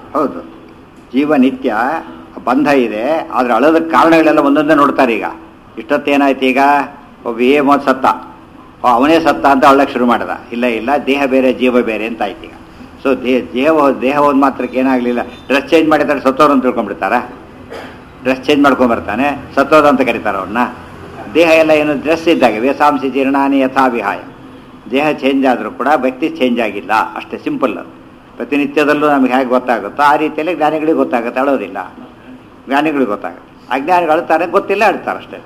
ಹೌದು ಜೀವ ನಿತ್ಯ ಬಂಧ ಇದೆ ಆದರೆ ಅಳೋದಕ್ಕೆ ಕಾರಣಗಳೆಲ್ಲ ಒಂದೊಂದೇ ನೋಡ್ತಾರೆ ಈಗ ಇಷ್ಟೊತ್ತೇನಾಯ್ತು ಈಗ ಒಬ್ಬ ಏ ಮೊದ್ ಸತ್ತ ಓ, ಅವನೇ ಸತ್ತ ಅಂತ ಅಳಕ್ಕೆ ಶುರು ಮಾಡ್ದ ಇಲ್ಲ ಇಲ್ಲ ದೇಹ ಬೇರೆ ಜೀವ ಬೇರೆ ಅಂತ ಆಯ್ತು ಈಗ ಸೊ ದೇಹ ದೇಹ ದೇಹ ಒಂದು ಮಾತ್ರಕ್ಕೆ ಏನಾಗಲಿಲ್ಲ ಡ್ರೆಸ್ ಚೇಂಜ್ ಮಾಡಿದ್ರೆ ಸತ್ತೋರು ಅಂತ ತಿಳ್ಕೊಂಡ್ಬಿಡ್ತಾರ ಡ್ರೆಸ್ ಚೇಂಜ್ ಮಾಡ್ಕೊಂಬರ್ತಾನೆ ಸತ್ತೋದ ಅಂತ ಕರೀತಾರೆ ಅವನ್ನ ದೇಹ ಎಲ್ಲ ಏನು ಡ್ರೆಸ್ ಇದ್ದಾಗ ವೇಸಾಂಸಿ ಜೀರ್ಣಾನಿ ಯಥಾ ವಿಹಾಯ ದೇಹ ಚೇಂಜ್ ಆದರೂ ಕೂಡ ವ್ಯಕ್ತಿ ಚೇಂಜ್ ಆಗಿಲ್ಲ ಅಷ್ಟೇ ಸಿಂಪಲ್ ಅದು ಪ್ರತಿನಿತ್ಯದಲ್ಲೂ ನಮಗೆ ಹೇಗೆ ಗೊತ್ತಾಗುತ್ತೋ ಆ ರೀತಿಯಲ್ಲಿ ಜ್ಞಾನಿಗಳಿಗೆ ಗೊತ್ತಾಗುತ್ತೆ ಅಳೋದಿಲ್ಲ ಜ್ಞಾನಿಗಳಿಗೆ ಗೊತ್ತಾಗುತ್ತೆ ಅಜ್ಞಾನಿಗಳು ಅಳ್ತಾರೆ ಗೊತ್ತಿಲ್ಲ ಅಳ್ತಾರೆ ಅಷ್ಟೇ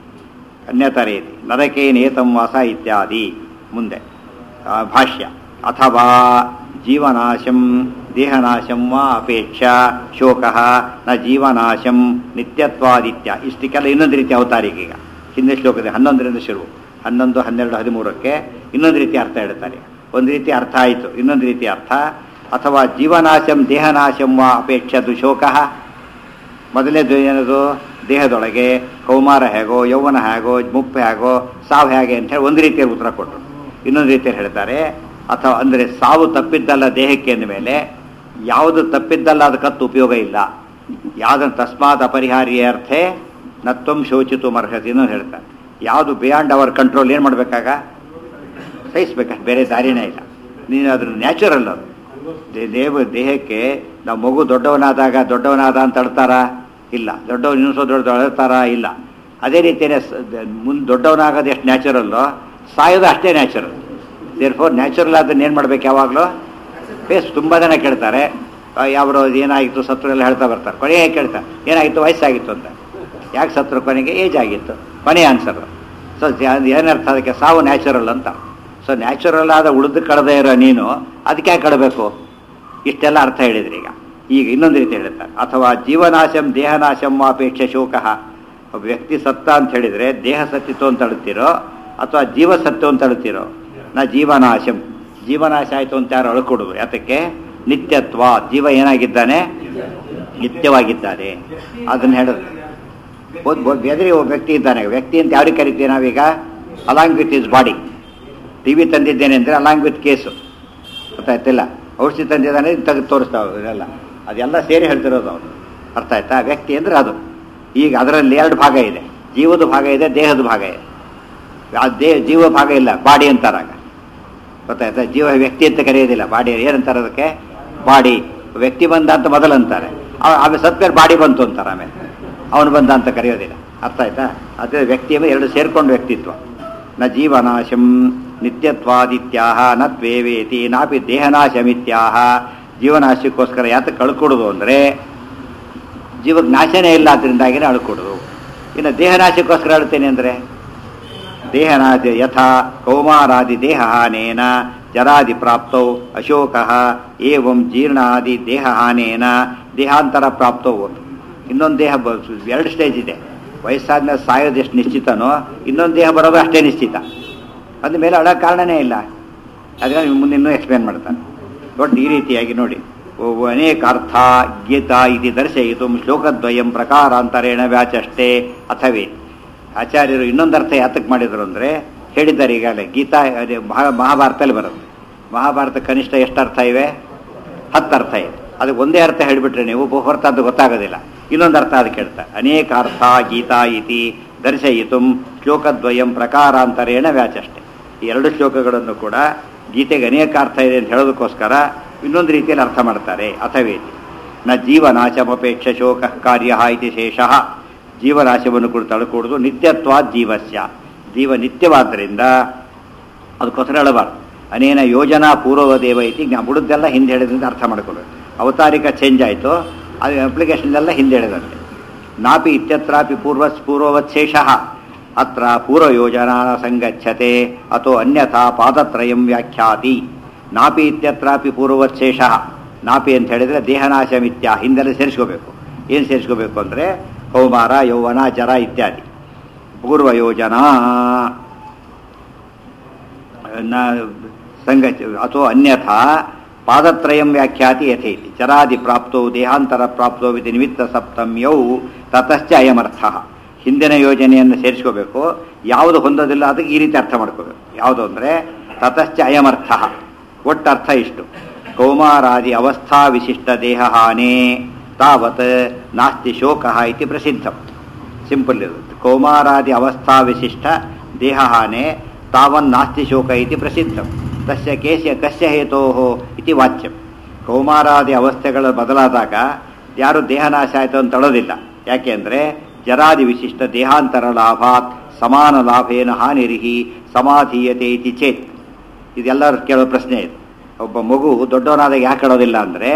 ಅನ್ಯತಾ ರೀತಿ ನರಕೆ ನೇತಂ ವಾಸ ಇತ್ಯಾದಿ ಮುಂದೆ ಆ, ಭಾಷ್ಯ ಅಥವಾ ಜೀವನಾಶಂ ದೇಹನಾಶಂ ವಾ ಅಪೇಕ್ಷ ಶೋಕ ನ ಜೀವನಾಶಂ ನಿತ್ಯತ್ವಾದಿತ್ಯ ಇಷ್ಟಕ್ಕೆಲ್ಲ ಇನ್ನೊಂದು ರೀತಿ ಅವತಾರಿಗೆ ಈಗ ಹಿಂದೆ ಶ್ಲೋಕದ ಹನ್ನೊಂದರಿಂದ ಶುರು ಹನ್ನೊಂದು ಹನ್ನೆರಡು ಹದಿಮೂರಕ್ಕೆ ಇನ್ನೊಂದು ರೀತಿ ಅರ್ಥ ಹೇಳ್ತಾರೆ ಒಂದು ರೀತಿ ಅರ್ಥ ಆಯಿತು ಇನ್ನೊಂದು ರೀತಿ ಅರ್ಥ ಅಥವಾ ಜೀವನಾಶಂ ದೇಹನಾಶಂ ವಾ ಅಪೇಕ್ಷದು ಶೋಕ ಮೊದಲನೇದು ಏನದು ದೇಹದೊಳಗೆ ಕೌಮಾರ ಹೇಗೋ ಯೌವನ ಹೇಗೋ ಮುಪ್ಪು ಹೇಗೋ ಸಾವು ಹೇಗೆ ಅಂತ ಹೇಳಿ ಒಂದು ರೀತಿಯಲ್ಲಿ ಉತ್ತರ ಕೊಟ್ಟರು ಇನ್ನೊಂದು ರೀತಿಯಲ್ಲಿ ಹೇಳ್ತಾರೆ ಅಥವಾ ಅಂದರೆ ಸಾವು ತಪ್ಪಿದ್ದಲ್ಲ ದೇಹಕ್ಕೆ ಅಂದ ಮೇಲೆ ಯಾವುದು ತಪ್ಪಿದ್ದಲ್ಲ ಅದಕ್ಕತ್ತು ಉಪಯೋಗ ಇಲ್ಲ ಯಾವುದನ್ನು ತಸ್ಮಾತ್ ಅಪರಿಹಾರ್ಯ ಅರ್ಥೆ ನತ್ವಂ ಶೋಚಿತು ಮರ್ಹತಿ ಅನ್ನೋದು ಹೇಳ್ತಾರೆ ಯಾವುದು ಬಿಯಾಂಡ್ ಅವರ್ ಕಂಟ್ರೋಲ್ ಏನು ಮಾಡಬೇಕಾಗ ಸಹಿಸ್ಬೇಕಷ್ಟು ಬೇರೆ ದಾರಿನೇ ಇಲ್ಲ ನೀನು ಅದ್ರ ನ್ಯಾಚುರಲ್ ಅದು ದೇ- ದೇವ ದೇಹಕ್ಕೆ ನಾವು ಮಗು ದೊಡ್ಡವನಾದಾಗ ದೊಡ್ಡವನಾದ ಅಂತ ಅಳ್ತಾರ ಇಲ್ಲ ದೊಡ್ಡವನು ಇನ್ನೂ ಸ್ವಲ್ಪ ದೊಡ್ಡ ಅಳ್ತಾರ ಇಲ್ಲ ಅದೇ ರೀತಿಯೇ ಮುಂದೆ ದೊಡ್ಡವನಾಗೋದು ಎಷ್ಟು ನ್ಯಾಚುರಲ್ಲು ಸಾಯೋದು ಅಷ್ಟೇ ನ್ಯಾಚುರಲ್ ದೇರ್ ಫೋರ್ ನ್ಯಾಚುರಲ್ ಅದನ್ನ ಏನು ಮಾಡ್ಬೇಕು ಯಾವಾಗಲೂ ಫೇಸ್ ತುಂಬ ಜನ ಕೇಳ್ತಾರೆ ಯಾವ್ರು ಏನಾಗಿತ್ತು ಸತ್ರು ಎಲ್ಲ ಹೇಳ್ತಾ ಬರ್ತಾರೆ ಕೊನೆಗೆ ಕೇಳ್ತಾರೆ ಏನಾಗಿತ್ತು ವಯಸ್ಸಾಗಿತ್ತು ಅಂತ ಯಾಕೆ ಸತ್ರು ಕೊನೆಗೆ ಏಜ್ ಆಗಿತ್ತು ಕೊನೆಯ ಆನ್ಸರ್ ಸೊ ಏನರ್ಥ ಅದಕ್ಕೆ ಸಾವು ನ್ಯಾಚುರಲ್ ಅಂತ ಸೊ ನ್ಯಾಚುರಲ್ ಆದ ಉಳಿದು ಕಳೆದೇ ಇರೋ ನೀನು ಅದಕ್ಕೆ ಯಾಕೆ ಕಳಬೇಕು ಇಷ್ಟೆಲ್ಲ ಅರ್ಥ ಹೇಳಿದ್ರಿ ಈಗ ಈಗ ಇನ್ನೊಂದು ರೀತಿ ಹೇಳ್ತಾರೆ ಅಥವಾ ಜೀವನಾಶಂ ದೇಹನಾಶಂ ಅಪೇಕ್ಷೆ ಶೋಕ ಒಬ್ಬ ವ್ಯಕ್ತಿ ಸತ್ತ ಅಂತ ಹೇಳಿದ್ರೆ ದೇಹ ಸತ್ತಿತ್ತು ಅಂತ ಅಳುತ್ತೀರೋ ಅಥವಾ ಜೀವ ಸತ್ತು ಅಂತ ಅಳುತ್ತೀರೋ ನಾ ಜೀವನಾಶಂ ಜೀವನಾಶ ಆಯಿತು ಅಂತ ಯಾರು ಅಳ್ಕೊಡುದು ಯಾತಕ್ಕೆ ನಿತ್ಯತ್ವ ಜೀವ ಏನಾಗಿದ್ದಾನೆ ನಿತ್ಯವಾಗಿದ್ದಾನೆ ಅದನ್ನ ಹೇಳೋದು ಬೆದರಿ ಒಬ್ಬ ವ್ಯಕ್ತಿ ಇದ್ದಾನೆ ವ್ಯಕ್ತಿ ಅಂತ ಯಾರಿಗೆ ಕರಿತೀವಿ ನಾವೀಗ along with his body T V ತಂದಿದ್ದೇನೆ ಅಂದರೆ ಅಲಾಂಗ್ ವಿತ್ ಕೇಸು ಗೊತ್ತಾಯ್ತಿಲ್ಲ ಔಷಧಿ ತಂದಿದ್ದಾನೆ ತೆಗೆದು ತೋರಿಸ್ತಾವೆ ಇದೆಲ್ಲ ಅದೆಲ್ಲ ಸೇರಿ ಹೇಳ್ತಿರೋದು ಅವನು ಅರ್ಥ ಆಯ್ತಾ ವ್ಯಕ್ತಿ ಅಂದರೆ ಅದು ಈಗ ಅದರಲ್ಲಿ ಎರಡು ಭಾಗ ಇದೆ ಜೀವದ ಭಾಗ ಇದೆ ದೇಹದ ಭಾಗ ಇದೆ ಆ ದೇಹ ಜೀವ ಭಾಗ ಇಲ್ಲ ಬಾಡಿ ಅಂತಾರಾಗ ಗೊತ್ತಾಯ್ತಾ ಜೀವ ವ್ಯಕ್ತಿ ಅಂತ ಕರೆಯೋದಿಲ್ಲ ಬಾಡಿ ಏನಂತಾರೆ ಅದಕ್ಕೆ ಬಾಡಿ ವ್ಯಕ್ತಿ ಬಂದ ಅಂತ ಮೊದಲು ಅಂತಾರೆ ಆ- ಆಮೇಲೆ ಸತ್ಮೇಲೆ ಬಾಡಿ ಬಂತು ಅಂತಾರೆ ಆಮೇಲೆ ಅವನು ಬಂದ ಅಂತ ಕರೆಯೋದಿಲ್ಲ ಅರ್ಥ ಆಯ್ತಾ ಅದೇ ವ್ಯಕ್ತಿ ಎಂಬ ಎರಡು ಸೇರ್ಕೊಂಡು ವ್ಯಕ್ತಿತ್ವ ನ ಜೀವನಾಶಂ ನಿತ್ಯತ್ವಾದಿತ್ಯಾಹ ನ ತ್ವೇವೇತಿ ನಾಪಿ ದೇಹನಾಶಮಿತ್ಯಾಹ ಜೀವನಾಶಕ್ಕೋಸ್ಕರ ಯಾತಕ್ಕೆ ಕಳ್ಕೊಡೋದು ಅಂದರೆ ಜೀವಕ್ಕೆ ನಾಶನೇ ಇಲ್ಲ ಅದರಿಂದಾಗಿನೇ ಅಳ್ಕೊಡೋದು ಇನ್ನು ದೇಹನಾಶಕ್ಕೋಸ್ಕರ ಅಳ್ತೇನೆ ಅಂದರೆ ದೇಹನಾದ ಯಥಾ ಕೌಮಾರಾದಿ ದೇಹಹಾನೇನ ಜರಾದಿ ಪ್ರಾಪ್ತೌ ಅಶೋಕ ಏವಂ ಜೀರ್ಣಾದಿ ದೇಹಹಾನೇನ ದೇಹಾಂತರ ಪ್ರಾಪ್ತವು ಇನ್ನೊಂದು ದೇಹ ಬ- ಎರಡು ಸ್ಟೇಜ್ ಇದೆ ವಯಸ್ಸಾದ್ಮೇಲೆ ಸಾಯೋದು ಎಷ್ಟು ನಿಶ್ಚಿತನೋ ಇನ್ನೊಂದು ದೇಹ ಬರೋದು ಅಷ್ಟೇ ನಿಶ್ಚಿತ ಅಂದ ಮೇಲೆ ಅಳ ಕಾರಣನೇ ಇಲ್ಲ ಅದನ್ನ ನೀವು ಮುಂದೆ ಇನ್ನೂ ಎಕ್ಸ್ಪ್ಲೇನ್ ಮಾಡ್ತಾನೆ ದೊಡ್ಡ ಈ ರೀತಿಯಾಗಿ ನೋಡಿ ಓ- ಅನೇಕ ಅರ್ಥ ಗೀತಾ ಇದು ದರ್ಶಯಿತು ಶ್ಲೋಕದ್ವಯಂ ಪ್ರಕಾರಾಂತರೇಣ ವ್ಯಾಚಷ್ಟೇ ಅಥವೇ ಆಚಾರ್ಯರು ಇನ್ನೊಂದು ಅರ್ಥ ಯಾತಕ್ಕೆ ಮಾಡಿದ್ರು ಅಂದರೆ ಹೇಳಿದ್ದಾರೆ ಈಗಾಗಲೇ ಗೀತಾ ಅದೇ ಮಹಾ ಮಹಾಭಾರತದಲ್ಲಿ ಬರುತ್ತೆ ಮಹಾಭಾರತ ಕನಿಷ್ಠ ಎಷ್ಟು ಅರ್ಥ ಇವೆ ಹತ್ತು ಅರ್ಥ ಇದೆ ಅದಕ್ಕೆ ಒಂದೇ ಅರ್ಥ ಹೇಳಿಬಿಟ್ರೆ ನೀವು ಹೊರತು ಅದು ಗೊತ್ತಾಗೋದಿಲ್ಲ ಇನ್ನೊಂದು ಅರ್ಥ ಅದಕ್ಕೆ ಹೇಳ್ತಾರೆ ಅನೇಕ ಅರ್ಥ ಗೀತಾ ಇತಿ ದರ್ಶಯಿತು ಶ್ಲೋಕದ್ವಯಂ ಪ್ರಕಾರಾಂತರೇಣ ವ್ಯಾಚಷ್ಟೆ ಈ ಎರಡು ಶ್ಲೋಕಗಳನ್ನು ಕೂಡ ಗೀತೆಗೆ ಅನೇಕ ಅರ್ಥ ಇದೆ ಅಂತ ಹೇಳೋದಕ್ಕೋಸ್ಕರ ಇನ್ನೊಂದು ರೀತಿಯಲ್ಲಿ ಅರ್ಥ ಮಾಡ್ತಾರೆ ಅಥವೇತಿ ನ ಜೀವನಾಶಮಪೇಕ್ಷ ಶೋಕ ಕಾರ್ಯ ಇತಿ ಶೇಷಃ ಜೀವನಾಶವನ್ನು ಕುರಿತು ಅಳ್ಕೂಡುದು ನಿತ್ಯತ್ವ ಜೀವಸ್ಯ ಜೀವ ನಿತ್ಯವಾದ್ದರಿಂದ ಅದಕ್ಕೋಸ್ಕರ ಹೇಳಬಾರ್ದು ಅನೇನ ಯೋಜನಾ ಪೂರ್ವದೇವ ಐತಿ ಜ್ಞಾ ಬುಡದ್ದೆಲ್ಲ ಹಿಂದೆ ಹೇಳಿದ್ರಿಂದ ಅರ್ಥ ಮಾಡ್ಕೊಬೇಕು ಅವತಾರಿಕ ಚೇಂಜ್ ಆಯಿತು ಅದು ಅಪ್ಲಿಕೇಶನ್ಲೆಲ್ಲ ಹಿಂದೆ ಹೇಳಿದಂತೆ ನಾಪಿ ಇತ್ಯತ್ರಾಪಿ ಪೂರ್ವ ಪೂರ್ವವತ್ ಶೇಷಃ ಅತ್ರ ಪೂರ್ವಯೋಜನಾ ಸಂಗಚ್ಯತೆ ಅಥೋ ಅನ್ಯಥಾ ಪಾದತ್ರಯಂ ವ್ಯಾಖ್ಯಾತಿ ನಾಪಿ ಇತ್ಯತ್ರಾಪಿ ಪೂರ್ವವತ್ ಶೇಷಃ ನಾಪಿ ಅಂತ ಹೇಳಿದ್ರೆ ದೇಹನಾಶ ಮಿಥ್ಯ ಹಿಂದೆಲ್ಲ ಸೇರಿಸ್ಕೋಬೇಕು ಏನು ಸೇರಿಸ್ಕೋಬೇಕು ಅಂದರೆ ಕೌಮಾರ ಯೌವನ ಜರ ಇತ್ಯಾದಿ ಪೂರ್ವಯೋಜನಾ ನ ಸಂಗ ಅಥವಾ ಅನ್ಯಥಾ ಪಾದತ್ರಯಂ ವ್ಯಾಖ್ಯಾತಿ ಯಥೇತಿ ಚರಾದಿ ಪ್ರಾಪ್ತೋ ದೇಹಾಂತರ ಪ್ರಾಪ್ತೋ ವಿಧಿ ನಿಮಿತ್ತ ಸಪ್ತಮ್ಯೌ ತತಶ್ಚ ಅಯಮರ್ಥ ಹಿಂದಿನ ಯೋಜನೆಯನ್ನು ಸೇರಿಸ್ಕೋಬೇಕು ಯಾವುದು ಹೊಂದೋದಿಲ್ಲ ಅದಕ್ಕೆ ಈ ರೀತಿ ಅರ್ಥ ಮಾಡ್ಕೋಬೇಕು ಯಾವುದು ಅಂದರೆ ತತಶ್ಚ ಅಯಮರ್ಥ ಒಟ್ಟು ಅರ್ಥ ಇಷ್ಟು ಕೌಮಾರಾದಿ ಅವಸ್ಥಾ ವಿಶಿಷ್ಟ ದೇಹ ಹಾನಿ ತಾವತ್ ನಾಸ್ತಿ ಶೋಕ ಇತಿ ಪ್ರಸಿದ್ಧಂ ಸಿಂಪಲ್ ಇರುತ್ತೆ ಕೌಮಾರಾದಿ ಅವಸ್ಥಾ ವಿಶಿಷ್ಟ ದೇಹ ಹಾನಿ ತಾವನ್ ನಾಸ್ತಿ ಶೋಕ ಇತಿ ಪ್ರಸಿದ್ಧಂ ತಸ್ಯ ಕೇಸ್ಯ ಕಸ್ಯ ಹೇತೋ ಇತಿ ವಾಚ್ಯಂ ಕೌಮಾರಾದಿ ಅವಸ್ಥೆಗಳು ಬದಲಾದಾಗ ಯಾರು ದೇಹನಾಶ ಆಯಿತು ಅಂತ ತಳೋದಿಲ್ಲ ಯಾಕೆಂದ್ರೆ ಜರಾದಿ ವಿಶಿಷ್ಟ ದೇಹಾಂತರ ಲಾಭಾತ್ ಸಮಾನ ಲಾಭೇನ ಹಾನಿರಿಹಿ ಸಮಾಧೀಯತೆ ಇತಿ ಚೇತ್ ಇದೆಲ್ಲರೂ ಕೇಳೋ ಪ್ರಶ್ನೆ ಇದೆ ಒಬ್ಬ ಮಗು ದೊಡ್ಡವನಾದಾಗ ಯಾಕೆ ಹೇಳೋದಿಲ್ಲ ಅಂದರೆ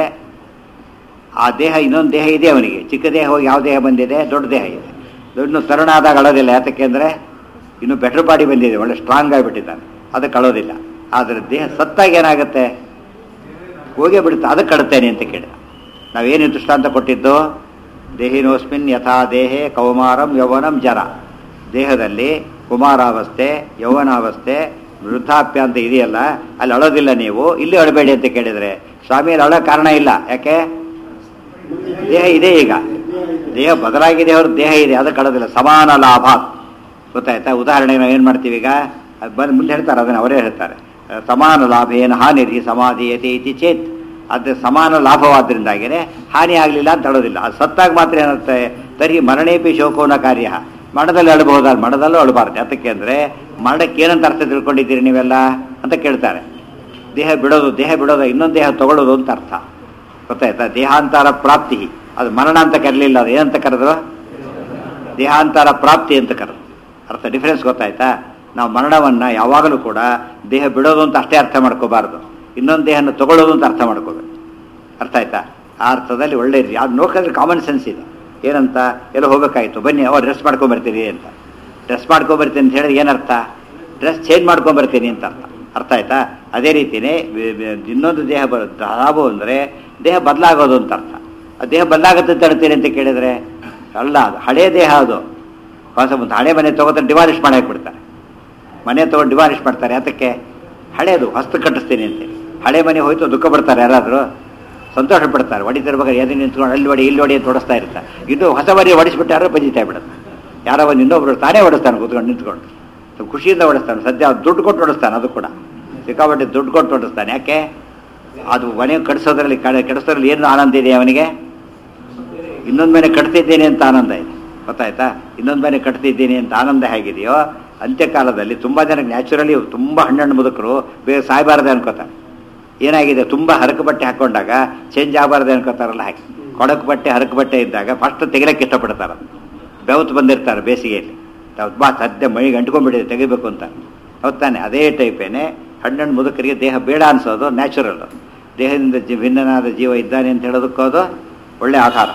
ಆ ದೇಹ ಇನ್ನೊಂದು ದೇಹ ಇದೆ ಅವನಿಗೆ ಚಿಕ್ಕ ದೇಹ ಹೋಗಿ ಯಾವ ದೇಹ ಬಂದಿದೆ ದೊಡ್ಡ ದೇಹ ಇದೆ ಇನ್ನು ತರುಣ ಆದಾಗ ಅಳೋದಿಲ್ಲ ಯಾತಕ್ಕೆ ಅಂದರೆ ಇನ್ನು ಬೆಟರ್ ಬಾಡಿ ಬಂದಿದೆ ಒಳ್ಳೆ ಸ್ಟ್ರಾಂಗ್ ಆಗಿಬಿಟ್ಟಿದ್ದಾನೆ ಅದಕ್ಕೆ ಅಳೋದಿಲ್ಲ ಆದರೆ ದೇಹ ಸತ್ತಾಗ ಏನಾಗುತ್ತೆ ಹೋಗೇ ಬಿಡುತ್ತೆ ಅದಕ್ಕೆ ಕಡುತ್ತೇನೆ ಅಂತ ಕೇಳಿದ ನಾವೇನು ದೃಷ್ಟಾಂತ ಕೊಟ್ಟಿದ್ದು ದೇಹಿನೋಸ್ಮಿನ್ ಯಥಾ ದೇಹೆ ಕೌಮಾರಂ ಯೌವನಂ ಜರ ದೇಹದಲ್ಲಿ ಕುಮಾರಾವಸ್ಥೆ ಯೌವನಾವಸ್ಥೆ ವೃದ್ಧಾಪ್ಯ ಅಂತ ಇದೆಯಲ್ಲ ಅಲ್ಲಿ ಅಳೋದಿಲ್ಲ ನೀವು ಇಲ್ಲಿ ಅಳಬೇಡಿ ಅಂತ ಕೇಳಿದರೆ ಸ್ವಾಮಿಯಲ್ಲಿ ಅಳೋ ಕಾರಣ ಇಲ್ಲ ಯಾಕೆ ದೇಹ ಇದೆ ಈಗ ದೇಹ ಬದಲಾಗಿದೆ ಅವ್ರ ದೇಹ ಇದೆ ಅದಕ್ಕೆ ಅಳೋದಿಲ್ಲ ಸಮಾನ ಲಾಭ ಗೊತ್ತಾಯ್ತಾ ಉದಾಹರಣೆಗೆ ನಾವು ಏನು ಮಾಡ್ತೀವಿ ಈಗ ಅದು ಬಂದು ಮುಂದೆ ಹೇಳ್ತಾರೆ ಅದನ್ನು ಅವರೇ ಹೇಳ್ತಾರೆ ಅಹ್, ಸಮಾನ ಲಾಭ ಏನು ಹಾನಿರಿ ಸಮಾಧಿಯತೆ ಇತಿ ಚೇತ್ ಅದು ಸಮಾನ ಲಾಭವಾದ್ರಿಂದಾಗಿನೇ ಹಾನಿ ಆಗಲಿಲ್ಲ ಅಂತ ಹೇಳೋದಿಲ್ಲ ಅದು ಸತ್ತಾಗ ಮಾತ್ರ ಏನಾಗುತ್ತೆ ತರಿ ಮರಣೇಪಿ ಶೋಕೋನ ಕಾರ್ಯ ಮರಣದಲ್ಲಿ ಅಳಬಹುದಲ್ಲ ಮರಣದಲ್ಲೂ ಅಳಬಾರ್ದು ಯಾತಕ್ಕೆ ಅಂದರೆ ಮರಣಕ್ಕೆ ಏನಂತ ಅರ್ಥ ತಿಳ್ಕೊಂಡಿದ್ದೀರಿ ನೀವೆಲ್ಲ ಅಂತ ಕೇಳ್ತಾರೆ ದೇಹ ಬಿಡೋದು ದೇಹ ಬಿಡೋದು ಇನ್ನೊಂದು ದೇಹ ತಗೊಳ್ಳೋದು ಅಂತ ಅರ್ಥ ಗೊತ್ತಾಯ್ತಾ ದೇಹಾಂತರ ಪ್ರಾಪ್ತಿ ಅದು ಮರಣ ಅಂತ ಕರೀಲಿಲ್ಲ ಅದು ಏನಂತ ಕರೆದ್ರು ದೇಹಾಂತರ ಪ್ರಾಪ್ತಿ ಅಂತ ಕರೆದು ಅರ್ಥ ಡಿಫರೆನ್ಸ್ ಗೊತ್ತಾಯ್ತಾ ನಾವು ಮರಣವನ್ನು ಯಾವಾಗಲೂ ಕೂಡ ದೇಹ ಬಿಡೋದು ಅಂತ ಅಷ್ಟೇ ಅರ್ಥ ಮಾಡ್ಕೋಬಾರ್ದು ಇನ್ನೊಂದು ದೇಹನ ತಗೊಳ್ಳೋದು ಅಂತ ಅರ್ಥ ಮಾಡ್ಕೋಬೇಕು ಅರ್ಥ ಆಯ್ತಾ ಆ ಅರ್ಥದಲ್ಲಿ ಒಳ್ಳೆ ಅದು ನೋಡಿದ್ರೆ ಕಾಮನ್ ಸೆನ್ಸ್ ಇದೆ ಏನಂತ ಎಲ್ಲ ಹೋಗಬೇಕಾಯ್ತು ಬನ್ನಿ ಅವ್ರು ಡ್ರೆಸ್ ಮಾಡ್ಕೊಂಬರ್ತೀರಿ ಅಂತ ಡ್ರೆಸ್ ಮಾಡ್ಕೊಂಬರ್ತೀನಿ ಅಂತ ಹೇಳಿದ್ರೆ ಏನರ್ಥ ಡ್ರೆಸ್ ಚೇಂಜ್ ಮಾಡ್ಕೊಂಬರ್ತೀನಿ ಅಂತ ಅರ್ಥ ಅರ್ಥ ಆಯ್ತಾ ಅದೇ ರೀತಿಯೇ ವಿ- ವಿ- ಇನ್ನೊಂದು ದೇಹ ಬರುತ್ತೆ ಲಾಭ ಅಂದರೆ ದೇಹ ಬದಲಾಗೋದು ಅಂತ ಅರ್ಥ ಆ ದೇಹ ಬದಲಾಗುತ್ತೆ ಅಂತ ಹೇಳ್ತೀರಿ ಅಂತ ಕೇಳಿದರೆ ಅಲ್ಲ ಅದು ಹಳೇ ದೇಹ ಅದು ಹೊಸ ಒಂದು ಹಳೆ ಮನೆ ತೊಗೋತಾರೆ ಡಿವಾಲಿಷ್ ಮಾಡಕ್ಕೆ ಬಿಡ್ತಾರೆ ಮನೆ ತೊಗೊಂಡು ಡಿವಾಲಿಷ್ ಮಾಡ್ತಾರೆ ಅದಕ್ಕೆ ಹಳೇದು ಹೊಸ್ತು ಕಟ್ಟಿಸ್ತೀನಿ ಅಂತೇಳಿ ಹಳೆ ಮನೆ ಹೋಯ್ತು ದುಃಖ ಪಡ್ತಾರೆ ಯಾರಾದರೂ ಸಂತೋಷ ಪಡ್ತಾರೆ ಹೊಡಿತಿರ್ಬೇಕಾದ್ರೆ ಎದೆ ನಿಂತ್ಕೊಂಡು ಅಲ್ಲಿ ಹೊಡಿ ಇಲ್ಲಿ ಹೊಡಿ ಅಂತ ಹೊಡಿಸ್ತಾ ಇರ್ತಾರೆ ಇದು ಹೊಸ ಮನೆ ಹೊಡಿಸ್ಬಿಟ್ಟು ಯಾರೋ ಬಜಿತಾ ಬಿಡುತ್ತೆ ಯಾರೋ ಒಂದು ಇನ್ನೊಬ್ರು ತಾನೇ ಹೊಡಿಸ್ತಾನೆ ಕೂತ್ಕೊಂಡು ನಿಂತ್ಕೊಂಡು ಸ್ವಲ್ಪ ಖುಷಿಯಿಂದ ಹೊಡಿಸ್ತಾನೆ ಸದ್ಯ ಅವ್ನು ದುಡ್ಡು ಕೊಟ್ಟು ಹೊಡಿಸ್ತಾನೆ ಅದು ಕೂಡ ಸಿಕ್ಕಾಪಟ್ಟೆ ದುಡ್ಡು ಕೊಟ್ಟು ಹೊಡಿಸ್ತಾನೆ ಯಾಕೆ ಅದು ಮನೆ ಕಡಿಸೋದ್ರಲ್ಲಿ ಕಡೆ ಕೆಡಿಸೋದ್ರಲ್ಲಿ ಏನು ಆನಂದ ಇದೆ ಅವನಿಗೆ ಇನ್ನೊಂದು ಮನೆ ಕಟ್ತಿದ್ದೇನೆ ಅಂತ ಆನಂದ ಇದೆ ಗೊತ್ತಾಯ್ತಾ ಇನ್ನೊಂದು ಮನೆ ಕಟ್ತಿದ್ದೀನಿ ಅಂತ ಆನಂದ ಹೇಗಿದೆಯೋ ಅಂತ್ಯಕಾಲದಲ್ಲಿ ತುಂಬ ಜನಕ್ಕೆ ನ್ಯಾಚುರಲಿ ತುಂಬ ಹಣ್ಣಣ್ಣು ಮುದುಕರು ಬೇಗ ಸಾಯಬಾರದೆ ಅನ್ಕೋತಾರೆ ಏನಾಗಿದೆ ತುಂಬ ಹರಕು ಬಟ್ಟೆ ಹಾಕೊಂಡಾಗ ಚೇಂಜ್ ಆಗಬಾರ್ದು ಅನ್ಕೋತಾರಲ್ಲ ಹಾಗೆ ಕೊಡಕು ಬಟ್ಟೆ ಹರಕು ಬಟ್ಟೆ ಇದ್ದಾಗ ಫಸ್ಟ್ ತೆಗಿಲಕ್ಕೆ ಇಷ್ಟಪಡ್ತಾರೆ ಬೆವತ್ತು ಬಂದಿರ್ತಾರೆ ಬೇಸಿಗೆಯಲ್ಲಿ ಬಾ ಸದ್ಯ ಮೈಗೆ ಅಂಟ್ಕೊಂಡ್ಬಿಟ್ಟಿದೆ ತೆಗಿಬೇಕು ಅಂತ ಹೌದ್ ತಾನೆ ಅದೇ ಟೈಪೇನೆ ಹಣ್ಣಣ್ಣು ಮುದುಕರಿಗೆ ದೇಹ ಬೇಡ ಅನ್ಸೋದು ನ್ಯಾಚುರಲ್ ದೇಹದಿಂದ ಜಿ ಭಿನ್ನನಾದ ಜೀವ ಇದ್ದಾನೆ ಅಂತ ಹೇಳೋದಕ್ಕೂ ಅದು ಒಳ್ಳೆ ಆಧಾರ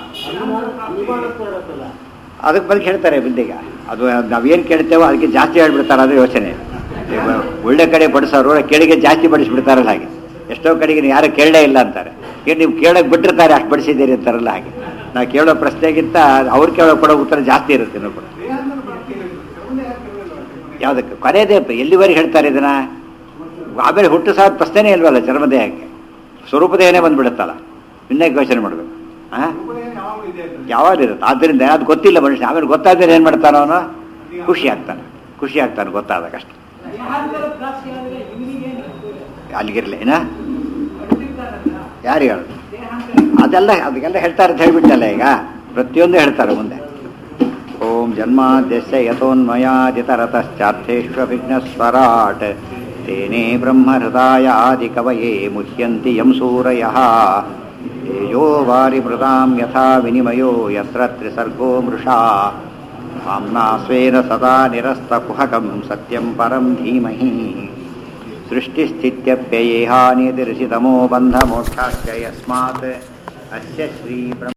ಅದಕ್ಕೆ ಬಂದು ಹೇಳ್ತಾರೆ ಬಿಂದಿಗ ಅದು ನಾವೇನು ಕೇಳ್ತೇವೋ ಅದಕ್ಕೆ ಜಾಸ್ತಿ ಹೇಳ್ಬಿಡ್ತಾರೆ ಅದು ಯೋಚನೆ ಈಗ ಒಳ್ಳೆ ಕಡೆ ಬಡಿಸೋರು ಕೆಳಗೆ ಜಾಸ್ತಿ ಬಡಿಸ್ಬಿಡ್ತಾರಲ್ಲ ಹಾಗೆ ಎಷ್ಟೋ ಕಡೆಗೆ ಯಾರು ಕೇಳಲೇ ಇಲ್ಲ ಅಂತಾರೆ ಈಗ ನೀವು ಕೇಳೋಕೆ ಬಿಟ್ಟಿರ್ತಾರೆ ಅಷ್ಟು ಬಡಿಸಿದ್ದೀರಿ ಅಂತಾರಲ್ಲ ಹಾಗೆ ನಾವು ಕೇಳೋ ಪ್ರಶ್ನೆಗಿಂತ ಅವ್ರು ಕೇಳೋ ಕೊಡೋ ಉತ್ತರ ಜಾಸ್ತಿ ಇರುತ್ತೆ ಇನ್ನೂ ಕೂಡ ಯಾವುದಕ್ಕೆ ಕೊನೆಯದೇ ಎಲ್ಲಿವರೆಗೆ ಹೇಳ್ತಾರೆ ಇದನ್ನ ಆಮೇಲೆ ಹುಟ್ಟು ಸಾದ ಪ್ರಶ್ನೆನೇ ಇಲ್ವಲ್ಲ ಚರ್ಮದೇಹಕ್ಕೆ ಸ್ವರೂಪದೇಹನೇ ಬಂದ್ಬಿಡುತ್ತಲ್ಲ ಇನ್ನೇ ಯೋಚನೆ ಮಾಡಬೇಕು ಹಾಂ ಯಾವಾಗ ಇರುತ್ತೆ ಆದ್ದರಿಂದ ಅದು ಗೊತ್ತಿಲ್ಲ ಮನುಷ್ಯ ಆಮೇಲೆ ಗೊತ್ತಾದ್ರೆ ಏನು ಮಾಡ್ತಾನೆ ಅವನು ಖುಷಿ ಆಗ್ತಾನೆ ಖುಷಿ ಆಗ್ತಾನೆ ಗೊತ್ತಾದಾಗ ಅಷ್ಟೆ ಅಲ್ಲಿಗಿರ್ಲಿ ಏನ ಯಾರಿಗೆ ಹೇಳೋದು ಅದೆಲ್ಲ ಅದಕ್ಕೆಲ್ಲ ಹೇಳ್ತಾರೆ ಅಂತ ಹೇಳ್ಬಿಟ್ಟಲ್ಲ ಈಗ ಪ್ರತಿಯೊಂದು ಹೇಳ್ತಾರೆ ಮುಂದೆ ಓಂ ಜನ್ಮಾದ್ಯಸ್ಯ ಯಥೋನ್ಮಯಾದಿತರತಶ್ಚಾರ್ಥೇಷ್ವವಿಘ್ನಸ್ವರಾಟ್ ತೇನೇ ಬ್ರಹ್ಮಹೃದಾಯ ಆದಿಕವಯೇ ಮುಹ್ಯಂತಿ ಯಂ ಸೂರಯಃ ತೇಜೋ ವಾರಿಮೃತಾಂ ಯಥಾ ವಿನಿಮಯೋ ಯತ್ರ ತ್ರಿಸರ್ಗೋ ಮೃಷಾ ಆಮ್ನಾ ಸ್ವೇನ ಸದಾ ನಿರಸ್ತಕುಹಕಂ ಸತ್ಯಂ ಪರಂ ಧೀಮಹಿ ಸೃಷ್ಟಿಸ್ಥಿತ್ಯಪ್ಯಯೇಹಾನಿತಿರ್ಷಿತಮೋ ಬಂಧಮೋಕ್ಷಾಶ್ಚ ಯಸ್ಮಾತ್ ಅಸ್ಯ ಶ್ರೀ ಬ್ರಹ್ಮ